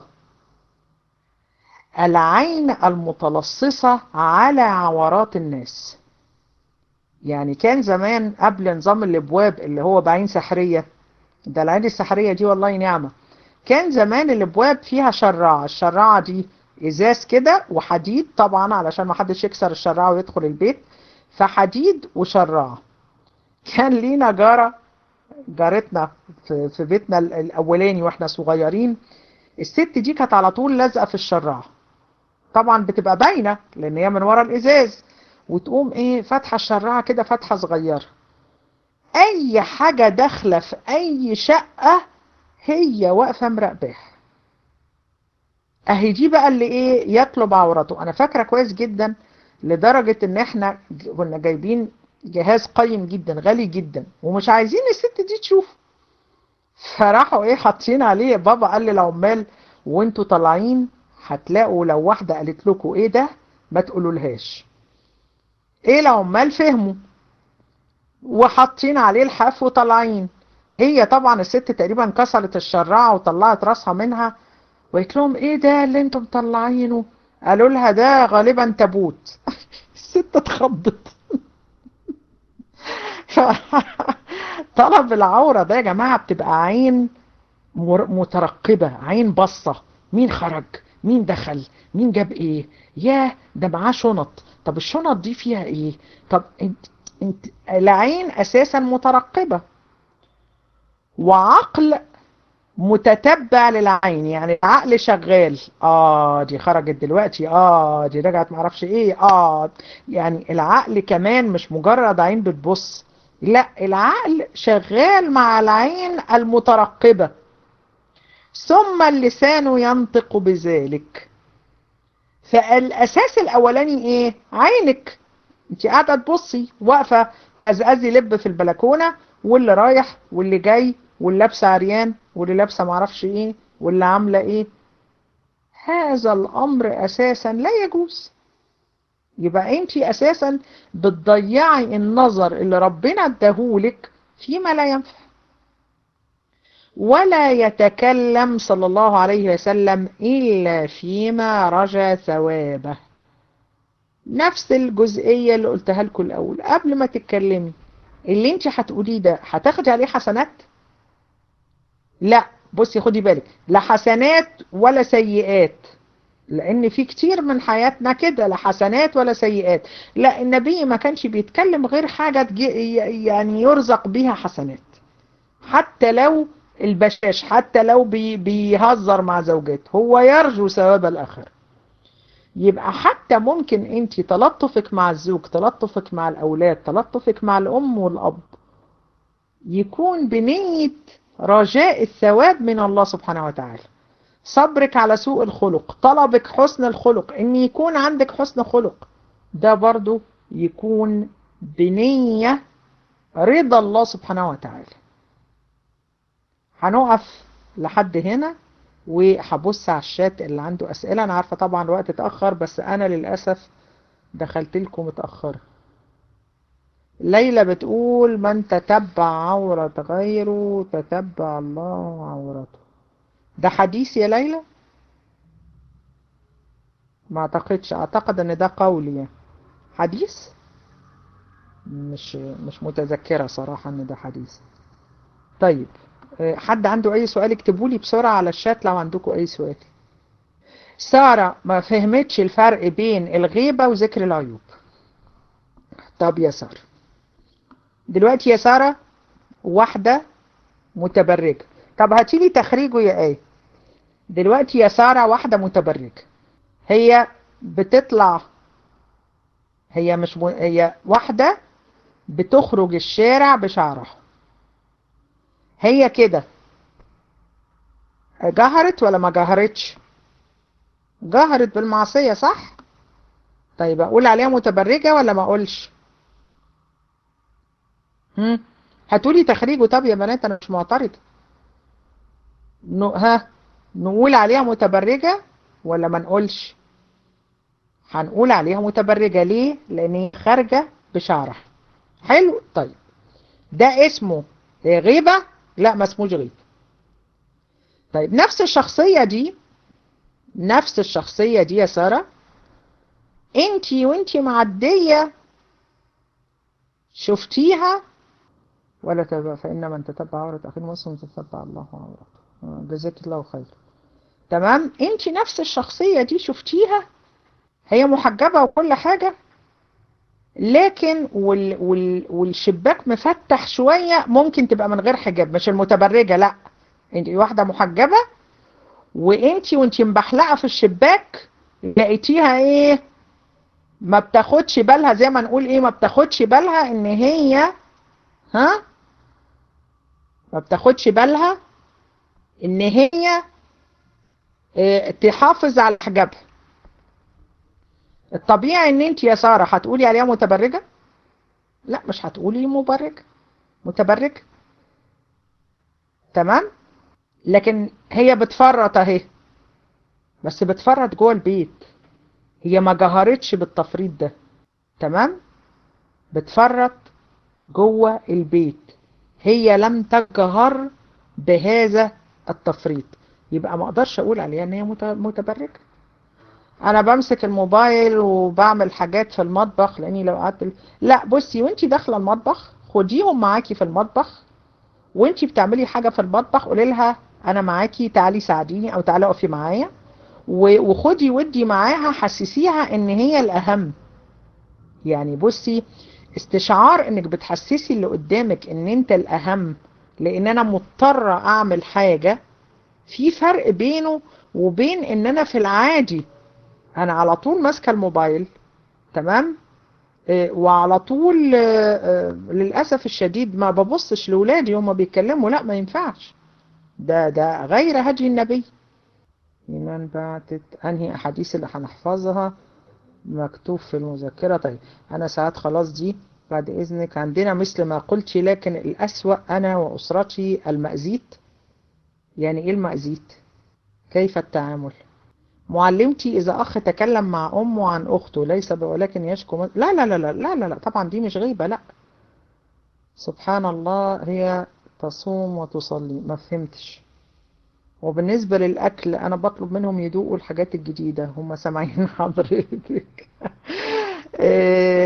العين المتلصصة على عورات الناس يعني كان زمان قبل نظام الابواب اللي هو بعين سحرية ده العين السحرية دي والله نعمة كان زمان الابواب فيها شراعة الشراعة دي ازاز كده وحديد طبعا علشان ما حدش يكسر الشراعة ويدخل البيت فحديد وشراعة كان لينا جارة جارتنا في, في بيتنا الاولاني واحنا صغيرين الست دي كانت على طول لازقة في الشراعة طبعا بتبقى باينة لان هي من ورا الازاز وتقوم ايه فاتحة الشراعة كده فتحة صغيرة اي حاجة داخلة في اي شقة هي واقفة مراقباها اهي دي بقى اللي ايه يطلب عورته انا فاكرة كويس جدا لدرجة ان احنا كنا جايبين جهاز قيم جدا غالي جدا ومش عايزين الست دي تشوف فراحوا ايه حاطين عليه بابا قال للعمال وانتوا طالعين هتلاقوا لو واحدة قالت لكم ايه ده ما تقولولهاش ايه العمال فهموا وحاطين عليه الحاف وطالعين هي طبعا الست تقريبا كسرت الشراعة وطلعت راسها منها وقالت لهم ايه ده اللي انتم مطلعينه قالوا لها ده غالبا تابوت الست اتخضت طلب العورة ده يا جماعة بتبقى عين مترقبة عين بصة مين خرج مين دخل مين جاب ايه ياه ده معاه شنط طب الشنط دي فيها ايه طب انت انت العين اساسا مترقبة وعقل متتبع للعين يعني العقل شغال اه دي خرجت دلوقتي اه دي رجعت معرفش ايه اه يعني العقل كمان مش مجرد عين بتبص لا العقل شغال مع العين المترقبة ثم اللسان ينطق بذلك فالاساس الاولاني ايه عينك انت قاعده تبصي واقفه ازازي لب في البلكونه واللي رايح واللي جاي واللي لابسه عريان واللي لابسه معرفش ايه واللي عامله ايه هذا الامر اساسا لا يجوز يبقى انت اساسا بتضيعي النظر اللي ربنا اداهولك فيما لا ينفع ولا يتكلم صلى الله عليه وسلم إلا فيما رجى ثوابه نفس الجزئية اللي قلتها لكم الأول قبل ما تتكلمي اللي انت هتقوليه ده هتاخدي عليه حسنات لا بصي خدي بالك لا حسنات ولا سيئات لان في كتير من حياتنا كده لا حسنات ولا سيئات لا النبي ما كانش بيتكلم غير حاجة يعني يرزق بيها حسنات حتى لو البشاش حتى لو بي بيهزر مع زوجته هو يرجو ثواب الآخر يبقى حتى ممكن انت تلطفك مع الزوج تلطفك مع الأولاد تلطفك مع الأم والأب يكون بنية رجاء الثواب من الله سبحانه وتعالى صبرك على سوء الخلق طلبك حسن الخلق ان يكون عندك حسن خلق ده برضو يكون بنية رضا الله سبحانه وتعالى هنقف لحد هنا وهبص على الشات اللي عنده أسئلة أنا عارفة طبعا الوقت اتأخر بس أنا للأسف دخلت لكم متأخر ليلى بتقول من تتبع عورة غيره تتبع الله عورته ده حديث يا ليلى ما اعتقدش اعتقد ان ده قولي يعني. حديث مش مش متذكرة صراحة ان ده حديث طيب حد عنده اي سؤال اكتبوا لي بسرعة على الشات لو عندكم اي سؤال سارة ما فهمتش الفرق بين الغيبة وذكر العيوب طب يا سارة دلوقتي يا سارة واحدة متبرجة طب هاتي لي تخريجه يا ايه دلوقتي يا سارة واحدة متبرجة هي بتطلع هي مش م... هي واحدة بتخرج الشارع بشعرها هي كده جهرت ولا ما جهرتش جهرت بالمعصية صح طيب اقول عليها متبرجة ولا ما اقولش هم هاتولي تخريجه طب يا بنات انا مش معترضة ن... ها نقول عليها متبرجة ولا ما نقولش هنقول عليها متبرجة ليه لان هي خارجة بشعرها حلو طيب ده اسمه غيبة لا ما اسموش غيبة طيب نفس الشخصية دي نفس الشخصية دي يا سارة انتي وانتي معدية شفتيها ولا تبقى فإن من تتبع عورة أخي المسلم تتبع الله عورته جزاك الله خير تمام انتي نفس الشخصية دي شفتيها هي محجبة وكل حاجة لكن وال وال والشباك مفتح شوية ممكن تبقى من غير حجاب مش المتبرجة لا انت واحدة محجبة وانت وانت مبحلقة في الشباك لقيتيها ايه ما بتاخدش بالها زي ما نقول ايه ما بتاخدش بالها ان هي ها ما بتاخدش بالها ان هي اه تحافظ على حجابها الطبيعي ان انت يا سارة هتقولي عليها متبرجة لا مش هتقولي مبرجة متبرجة تمام لكن هي بتفرط اهي بس بتفرط جوه البيت هي ما جهرتش بالتفريط ده تمام بتفرط جوه البيت هي لم تجهر بهذا التفريط يبقى ما اقدرش اقول عليها ان هي متبرجه انا بمسك الموبايل وبعمل حاجات في المطبخ لاني لو قعدت لا بصي وانتي داخله المطبخ خديهم معاكي في المطبخ وانتي بتعملي حاجه في المطبخ قولي لها انا معاكي تعالي ساعديني او تعالي اقفي معايا وخدي ودي معاها حسسيها ان هي الاهم يعني بصي استشعار انك بتحسسي اللي قدامك ان انت الاهم لان انا مضطره اعمل حاجه في فرق بينه وبين ان انا في العادي انا على طول ماسكه الموبايل تمام إيه وعلى طول إيه للاسف الشديد ما ببصش لاولادي هما بيتكلموا لا ما ينفعش ده ده غير هدي النبي ايمان بعتت انهي احاديث اللي هنحفظها مكتوب في المذكره طيب انا ساعات خلاص دي بعد اذنك عندنا مثل ما قلت لكن الاسوا انا واسرتي المأزيت يعني ايه المأزيت كيف التعامل معلمتي إذا أخ تكلم مع أمه عن أخته ليس ولكن يشكو لا لا لا لا لا لا, لا طبعا دي مش غيبة لا سبحان الله هي تصوم وتصلي ما فهمتش وبالنسبة للأكل أنا بطلب منهم يدوقوا الحاجات الجديدة هم سامعين حضرتك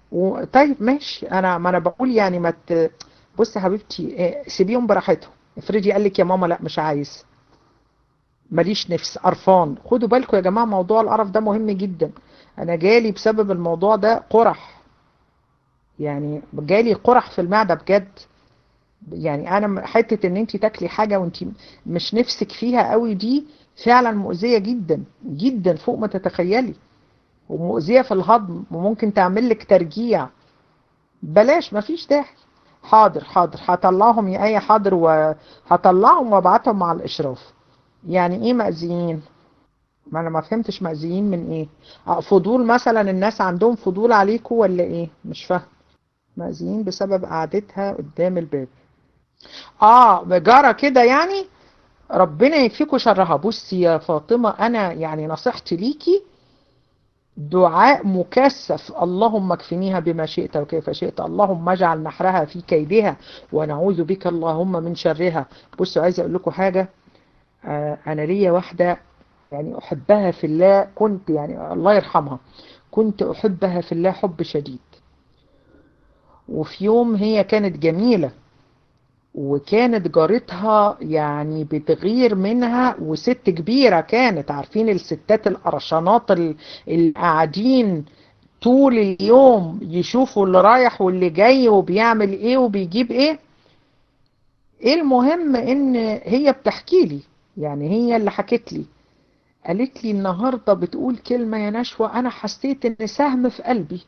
و... طيب ماشي انا ما انا بقول يعني ما ت... بص يا حبيبتي إيه، سيبيهم براحتهم افرضي قال لك يا ماما لا مش عايز ماليش نفس قرفان خدوا بالكم يا جماعه موضوع القرف ده مهم جدا انا جالي بسبب الموضوع ده قرح يعني جالي قرح في المعده بجد يعني انا حته ان انت تاكلي حاجه وانت مش نفسك فيها قوي دي فعلا مؤذيه جدا جدا فوق ما تتخيلي ومؤذيه في الهضم وممكن تعمل لك ترجيع بلاش مفيش داعي حاضر حاضر هطلعهم يا اي حاضر وهطلعهم وابعتهم مع الاشراف يعني ايه مأذيين ما انا ما فهمتش مأذيين من ايه آه، فضول مثلا الناس عندهم فضول عليكم ولا ايه مش فاهم مأذيين بسبب قعدتها قدام الباب اه جارة كده يعني ربنا يكفيكوا شرها بصي يا فاطمة انا يعني نصيحتي ليكي دعاء مكثف اللهم اكفنيها بما شئت وكيف شئت اللهم اجعل نحرها في كيدها ونعوذ بك اللهم من شرها بصوا عايز اقول لكم حاجة آه انا ليا واحدة يعني احبها في الله كنت يعني الله يرحمها كنت احبها في الله حب شديد وفي يوم هي كانت جميلة وكانت جارتها يعني بتغير منها وست كبيرة كانت عارفين الستات القرشانات ال- اللي قاعدين طول اليوم يشوفوا اللي رايح واللي جاي وبيعمل ايه وبيجيب ايه ايه المهم ان هي بتحكي لي يعني هي اللي حكت لي قالت لي النهاردة بتقول كلمة يا نشوى انا حسيت ان سهم في قلبي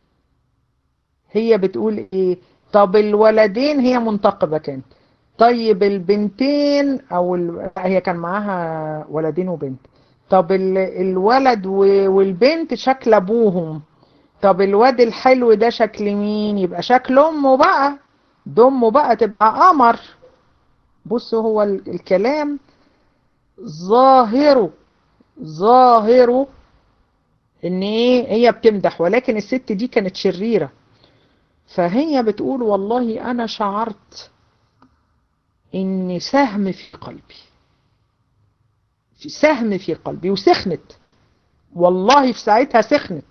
هي بتقول ايه طب الولدين هي منتقبة كانت طيب البنتين او ال... هي كان معاها ولدين وبنت طب ال... الولد و... والبنت شكل ابوهم طب الواد الحلو ده شكل مين يبقى شكل امه بقى ده امه بقى تبقى قمر بصوا هو ال... الكلام ظاهره ظاهره ان ايه هي بتمدح ولكن الست دي كانت شريرة فهي بتقول والله انا شعرت ان سهم في قلبي في سهم في قلبي وسخنت والله في ساعتها سخنت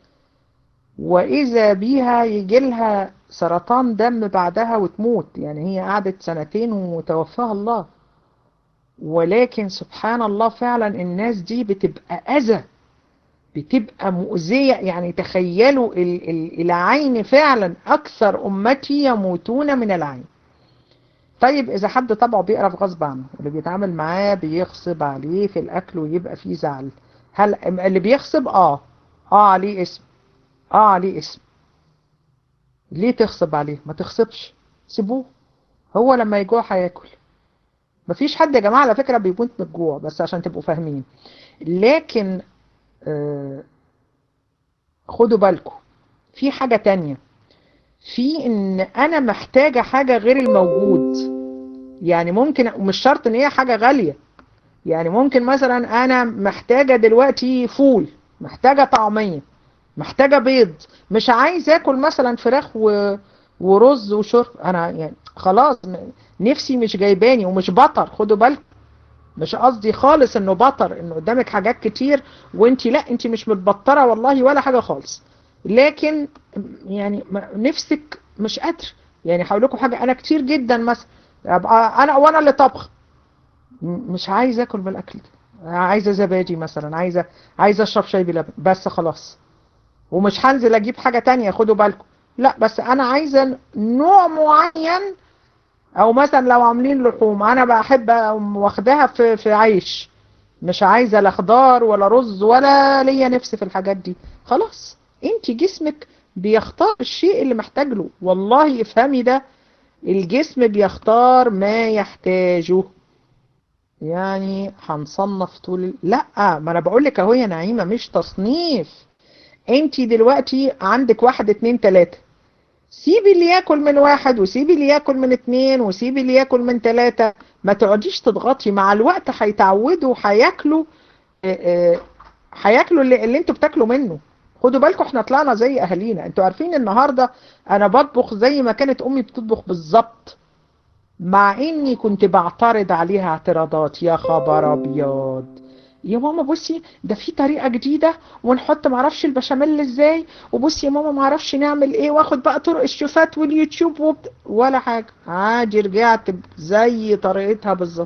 واذا بيها يجي لها سرطان دم بعدها وتموت يعني هي قعدت سنتين وتوفاها الله ولكن سبحان الله فعلا الناس دي بتبقى اذى بتبقى مؤذية يعني تخيلوا ال ال العين فعلا أكثر أمتي يموتون من العين طيب إذا حد طبعه بيقرف غصب عنه اللي بيتعامل معاه بيغصب عليه في الأكل ويبقى فيه زعل هل اللي بيغصب آه آه عليه اسم آه عليه اسم ليه تغصب عليه ما تغصبش سيبوه هو لما يجوع هياكل مفيش حد يا جماعة على فكرة بيموت من الجوع بس عشان تبقوا فاهمين لكن آه خدوا بالكم في حاجة تانية في ان انا محتاجة حاجة غير الموجود يعني ممكن ومش شرط ان هي حاجة غالية يعني ممكن مثلا انا محتاجة دلوقتي فول محتاجة طعمية محتاجة بيض مش عايز اكل مثلا فراخ و... ورز وشرب انا يعني خلاص نفسي مش جايباني ومش بطر خدوا بالكم مش قصدي خالص انه بطر انه قدامك حاجات كتير وانت لا انت مش متبطرة والله ولا حاجة خالص لكن يعني نفسك مش قادر يعني هقول لكم حاجة انا كتير جدا مثلا ابقى انا وانا اللي طبخ مش عايز اكل بالاكل ده عايزه زبادي مثلا عايزه عايزه اشرب شاي بلبن بس خلاص ومش هنزل اجيب حاجة تانية خدوا بالكم لا بس انا عايزه نوع معين او مثلا لو عاملين لحوم انا بحب واخداها في في عيش مش عايزه لا خضار ولا رز ولا ليا نفس في الحاجات دي خلاص انت جسمك بيختار الشيء اللي محتاج له والله افهمي ده الجسم بيختار ما يحتاجه يعني هنصنف طول لا ما انا بقول لك اهو يا نعيمه مش تصنيف انت دلوقتي عندك واحد اتنين تلاته سيبي اللي ياكل من واحد وسيبي اللي ياكل من اتنين وسيبي اللي ياكل من تلاتة ما تقعديش تضغطي مع الوقت هيتعودوا هياكلوا هياكلوا اللي, اللي انتوا بتاكلوا منه خدوا بالكم احنا طلعنا زي اهالينا انتوا عارفين النهاردة انا بطبخ زي ما كانت امي بتطبخ بالظبط مع اني كنت بعترض عليها اعتراضات يا خبر ابيض يا ماما بصي ده في طريقة جديدة ونحط معرفش البشاميل ازاي وبصي يا ماما معرفش نعمل ايه واخد بقى طرق الشوفات واليوتيوب وبت... ولا حاجة عادي رجعت زي طريقتها بالظبط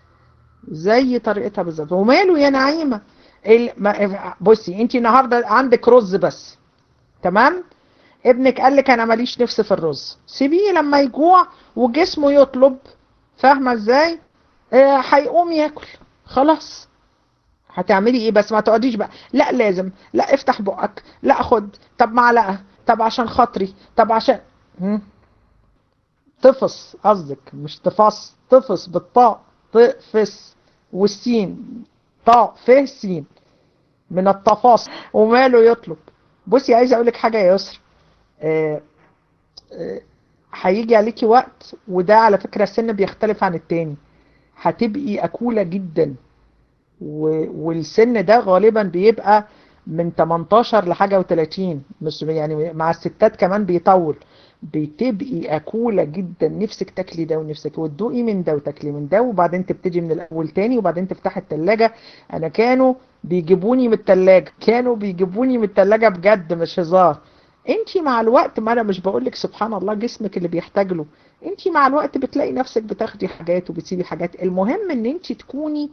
زي طريقتها بالظبط وماله يا نعيمة ال... ما... بصي انت النهاردة عندك رز بس تمام ابنك قال لك انا ماليش نفس في الرز سيبيه لما يجوع وجسمه يطلب فاهمة ازاي هيقوم آه ياكل خلاص هتعملي ايه بس ما تقعديش بقى لا لازم لا افتح بقك لا خد طب معلقه طب عشان خاطري طب عشان هم؟ تفص قصدك مش تفص تفص بالطاء تفص والسين طاء ف سين من التفاص وماله يطلب بصي عايزه اقول لك حاجه يا يسر آه آه هيجي عليكي وقت وده على فكره السن بيختلف عن التاني هتبقي اكوله جدا والسن ده غالبا بيبقى من 18 لحاجة و30 مش يعني مع الستات كمان بيطول بتبقي أكولة جدا نفسك تاكلي ده ونفسك وتدوقي من ده وتاكلي من ده وبعدين تبتدي من الأول تاني وبعدين تفتحي التلاجة أنا كانوا بيجيبوني من التلاجة كانوا بيجيبوني من التلاجة بجد مش هزار انتي مع الوقت ما انا مش بقولك سبحان الله جسمك اللي بيحتاج له انتي مع الوقت بتلاقي نفسك بتاخدي حاجات وبتسيبي حاجات المهم ان انتي تكوني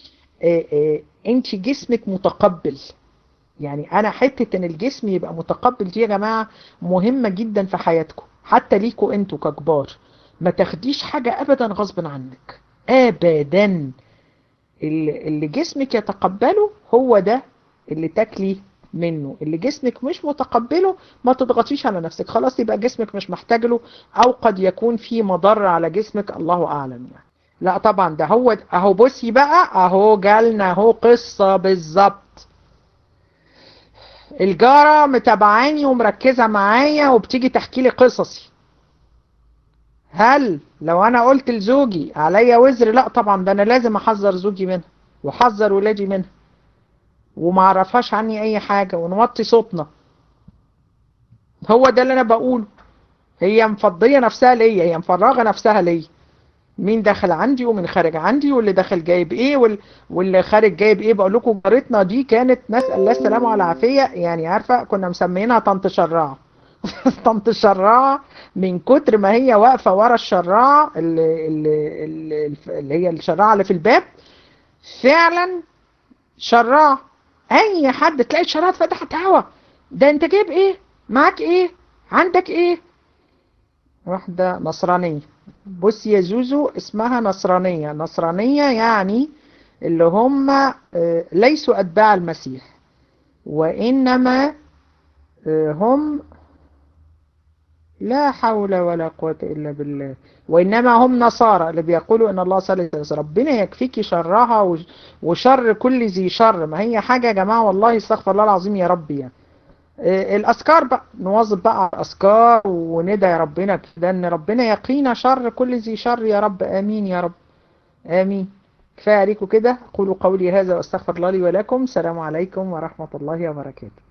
انت جسمك متقبل يعني انا حتة ان الجسم يبقى متقبل دي يا جماعة مهمة جدا في حياتكم حتى ليكوا انتوا ككبار ما تاخديش حاجة ابدا غصب عنك ابدا اللي جسمك يتقبله هو ده اللي تاكلي منه اللي جسمك مش متقبله ما تضغطيش على نفسك خلاص يبقى جسمك مش محتاج له او قد يكون في مضر على جسمك الله اعلم يعني لا طبعا ده هو اهو بصي بقى اهو جالنا اهو قصة بالظبط الجارة متابعاني ومركزة معايا وبتيجي تحكي لي قصصي هل لو انا قلت لزوجي عليا وزر لا طبعا ده انا لازم احذر زوجي منها واحذر ولادي منها وما اعرفهاش عني اي حاجة ونوطي صوتنا هو ده اللي انا بقوله هي مفضية نفسها ليا هي مفرغة نفسها ليا مين داخل عندي ومن خارج عندي واللي داخل جايب ايه وال... واللي خارج جايب ايه بقول لكم جارتنا دي كانت نسال الله السلامه والعافيه يعني عارفه كنا مسمينها طنط شراعه طنط شراعه من كتر ما هي واقفه ورا الشراعه اللي, اللي, اللي, اللي هي الشراعه اللي في الباب فعلا شراعه اي حد تلاقي الشراعه اتفتحت هوا ده انت جايب ايه معاك ايه عندك ايه واحده نصرانيه بص يا زوزو اسمها نصرانية نصرانية يعني اللي هم ليسوا أتباع المسيح وإنما هم لا حول ولا قوة إلا بالله وإنما هم نصارى اللي بيقولوا إن الله ثالث ربنا يكفيكي شرها وشر كل ذي شر ما هي حاجة يا جماعة والله استغفر الله العظيم يا ربي يعني. الأذكار بقى نواظب بقى على الأذكار وندعي ربنا كده إن ربنا يقينا شر كل ذي شر يا رب آمين يا رب آمين كفاية عليكم كده قولوا قولي هذا واستغفر الله لي ولكم السلام عليكم ورحمة الله وبركاته